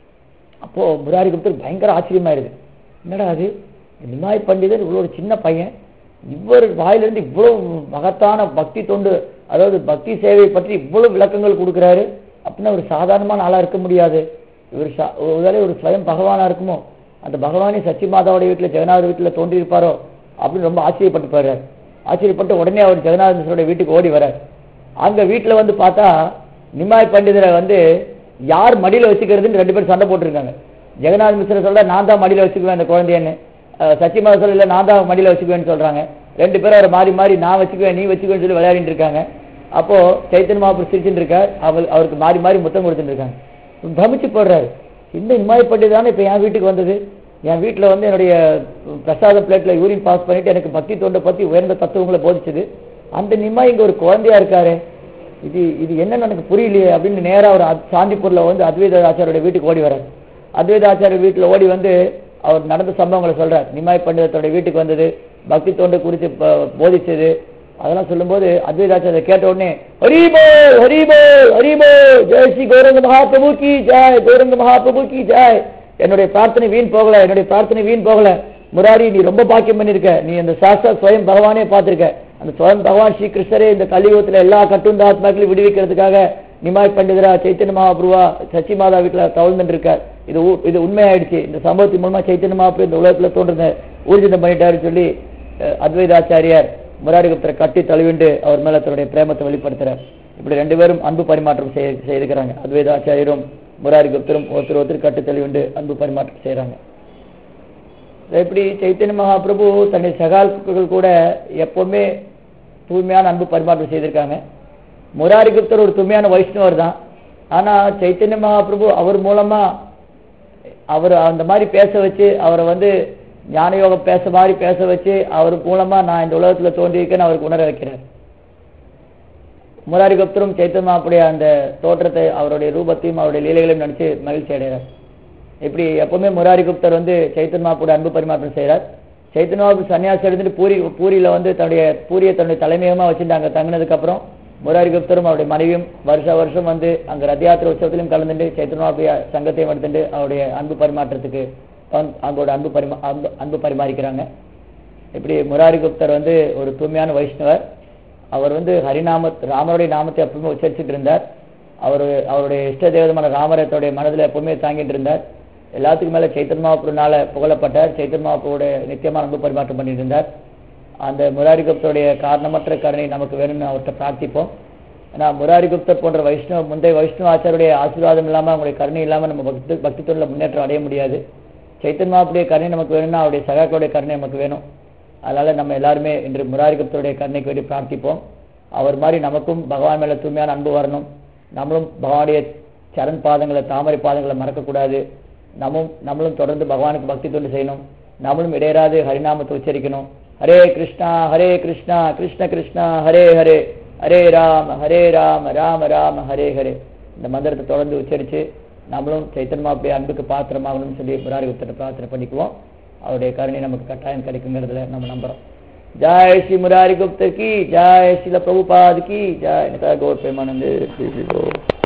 Speaker 1: அப்போ முராரி குப்தர் பயங்கர ஆச்சரியமாயிருது என்னடா அது நிமாய் பண்டிதர் இவ்வளோ ஒரு சின்ன பையன் இவர் வாயிலிருந்து இவ்வளவு மகத்தான பக்தி தொண்டு அதாவது பக்தி சேவை பற்றி இவ்வளவு விளக்கங்கள் கொடுக்குறாரு அப்படின்னா ஒரு சாதாரணமான ஆளா இருக்க முடியாது இவர் சா- ஒருவேளை ஒரு ஸ்வயம் பகவானா இருக்குமோ அந்த பகவானே சச்சி மாதாவுடைய வீட்டுல ஜெகநாதர் வீட்டுல தோன்றி இருப்பாரோ அப்படின்னு ரொம்ப ஆச்சரியப்பட்டு போறாரு ஆச்சரியப்பட்டு உடனே அவர் ஜெகநாத மிஸ்ரோட வீட்டுக்கு ஓடி வரார் அங்க வீட்டுல வந்து பார்த்தா நிமாய் பண்டிதரை வந்து யார் மடியில வச்சுக்கிறதுன்னு ரெண்டு பேரும் சண்டை போட்டிருக்காங்க ஜெகநாத் மிஸ்ரா சொல்ற நான் தான் மடியில வச்சுக்குவேன் அந்த குழந்தையன்னு அஹ் சச்சிமாதா சொல்ல இல்ல நான் தான் மடியில வச்சுக்குவேன்னு சொல்றாங்க ரெண்டு பேரும் அவரை மாறி மாறி நான் வச்சுக்குவேன் நீ வச்சுக்குவேன்னு சொல்லி விளையாடிட்டு இருக்காங்க அப்போ சைத்தன் மாபுர் சிரிச்சுட்டு இருக்கார் அவர் அவருக்கு மாறி மாறி முத்தம் கொடுத்துட்டு இருக்காங்க பிரமிச்சு போடுறாரு இந்த நிமாய் பண்டிதானே இப்ப என் வீட்டுக்கு வந்தது என் வீட்டுல வந்து என்னுடைய பிரசாத பிளேட்ல யூரின் பாஸ் பண்ணிட்டு எனக்கு பக்தி தொண்டை பத்தி உயர்ந்த தத்துவங்களை போதிச்சது அந்த நிமாய் இங்க ஒரு குழந்தையா இருக்காரு இது இது என்னன்னு எனக்கு புரியலையே அப்படின்னு நேரா ஒரு அத்- சாந்திப்பூர்ல வந்து அத்வைத ஆச்சாரியோட வீட்டுக்கு ஓடி வர்றார் அத்வைத ஆச்சாரிய வீட்டுல ஓடி வந்து அவர் நடந்த சம்பவங்களை சொல்றார் நிமாய் பண்டிதத்தோட வீட்டுக்கு வந்தது பக்தி தொண்டு குறித்து ப- போதிச்சது அதெல்லாம் சொல்லும்போது அத்வைதாச்சாரிய கேட்ட உடனே ஹரிபோல் ஹரிபோல் ஹரிபோல் ஜெய் ஸ்ரீ கௌரங்க மகாபிரபு கி ஜெய் கௌரங்க மகாபிரபு கி ஜெய் என்னுடைய பிரார்த்தனை வீண் போகல என்னுடைய பிரார்த்தனை வீண் போகல முராரி நீ ரொம்ப பாக்கியம் பண்ணிருக்க நீ அந்த சாஸ்தா ஸ்வயம் பகவானே பார்த்திருக்க அந்த ஸ்வயம் பகவான் ஸ்ரீ கிருஷ்ணரே இந்த கலியுகத்துல எல்லா கட்டுண்ட ஆத்மாக்களையும் விடுவிக்கிறதுக்காக நிமாய் பண்டிதரா சைத்தன்ய மகாபிரபுவா சச்சி மாதா வீட்டுல தவழ்ந்துட்டு இருக்கார் இது ஊ- இது உண்மையாயிடுச்சு இந்த சம்பவத்தின் மூலமா சைத்தன்ய மகாபிரபு இந்த உலகத்துல தோன்றத ஊர்ஜிதம் பண்ணிட்டாருன்னு சொல்லி அஹ், அத்வைதாச்சாரியார் முராரிகுப்தரை கட்டி தழுவிண்டு அவர் மேல தன்னுடைய பிரேமத்தை வெளிப்படுத்துறார் இப்படி ரெண்டு பேரும் அன்பு பரிமாற்றம் செய்ய செய்திருக்கிறாங்க அத்வைதாச்சாரியரும் முராரிகுப்தரும் ஒருத்தர் ஒருத்தர் கட்டி தழுவிண்டு அன்பு பரிமாற்றம் செய்றாங்க எப்படி சைத்தன்ய மகாபிரபு தன்னுடைய சகால்கள் கூட எப்பவுமே தூய்மையான அன்பு பரிமாற்றம் செய்திருக்காங்க முராரி குப்தர் ஒரு தூய்மையான வைஷ்ணவர் தான் ஆனா சைத்தன்ய மகாபிரபு அவர் மூலமா அவர் அந்த மாதிரி பேச வச்சு அவரை வந்து ஞான யோகம் பேச மாதிரி பேச வச்சு அவர் மூலமா நான் இந்த உலகத்துல தோன்றியிருக்கேன்னு அவருக்கு உணர வைக்கிறார் முராரி குப்தரும் சைத்தன்ய மகாபுடைய அந்த தோற்றத்தை அவருடைய ரூபத்தையும் அவருடைய லீலைகளையும் நினைச்சு மகிழ்ச்சி அடைகிறார் இப்படி எப்பவுமே முராரி குப்தர் வந்து சைத்தன்ய மகாபுடைய அன்பு பரிமாற்றம் செய்கிறார் சைத்தன்ய மகாபு சன்னியாசி எடுத்துட்டு பூரி பூரியில வந்து தன்னுடைய பூரியை தன்னுடைய தலைமையகமா வச்சுட்டு அங்க தங்கினதுக்கு அப்புறம் முராரி குப்தரும் அவருடைய மனைவியும் வருஷ வருஷம் வந்து அங்க ரத யாத்திரை உற்சவத்திலும் கலந்துட்டு சைத்தன்ய மகாபுரிய சங்கத்தையும் எடுத்துட்டு அவருடைய அன்பு பரிமாற்றத்துக்கு வந்து அங்கோட அன்பு பரிமா அன்பு அன்பு பரிமாறிக்கிறாங்க இப்படி முராரி குப்தர் வந்து ஒரு தூய்மையான வைஷ்ணவர் அவர் வந்து ஹரிநாம ராமருடைய நாமத்தை எப்பவுமே உச்சரிச்சுட்டு இருந்தார் அவர் அவருடைய இஷ்ட தேவதமான ராமரை தன்னுடைய மனதில் எப்பவுமே தாங்கிட்டு இருந்தார் எல்லாத்துக்கும் மேல சைத்தன் மகாபுருனால புகழப்பட்டார் சைத்தன் மகாபுருடைய நித்தியமான அன்பு பரிமாற்றம் பண்ணிட்டு இருந்தார் அந்த முராரி குப்தருடைய காரணமற்ற கருணை நமக்கு வேணும்னு அவர்கிட்ட பிரார்த்திப்போம் ஏன்னா முராரி குப்தர் போன்ற வைஷ்ணவ முந்தைய வைஷ்ணவ ஆச்சாருடைய ஆசீர்வாதம் இல்லாம அவங்களுடைய கருணை இல்லாம நம்ம பக்தி பக்தி தொழில முன்னேற்றம் அடைய முடியாது சைத்தன் மகாபுடைய கருணை நமக்கு வேணும்னா அவருடைய சகாக்களுடைய கருணை நமக்கு வேணும் அதனால நம்ம எல்லாருமே இன்று முராரி குப்தருடைய கருணைக்கு வேண்டி பிரார்த்திப்போம் அவர் மாதிரி நமக்கும் பகவான் மேல தூய்மையான அன்பு வரணும் நம்மளும் பகவானுடைய சரண் பாதங்களை தாமரை பாதங்களை மறக்கக்கூடாது நம்மும் நம்மளும் தொடர்ந்து பகவானுக்கு பக்தி தொண்டு செய்யணும் நம்மளும் இடையராது ஹரிநாமத்தை உச்சரிக்கணும் ஹரே கிருஷ்ணா ஹரே கிருஷ்ணா கிருஷ்ண கிருஷ்ணா ஹரே ஹரே ஹரே ராம ஹரே ராம ராம ராம ஹரே ஹரே இந்த மந்திரத்தை தொடர்ந்து உச்சரிச்சு நம்மளும் சைத்தன்மாவுடைய அன்புக்கு பாத்திரமாகணும்னு சொல்லி முராரி குப்தரை பிரார்த்தனை பண்ணிக்குவோம் அவருடைய கருணை நமக்கு கட்டாயம் கிடைக்குங்கிறதுல நம்ம நம்புறோம் ஜாய் ஸ்ரீ முராரி குப்தர் கி ஜாய் ஸ்ரீல பிரபுபாத் கி ஜாய் கௌர் பிரேமானந்து ஸ்ரீ ஸ்ரீ கௌர்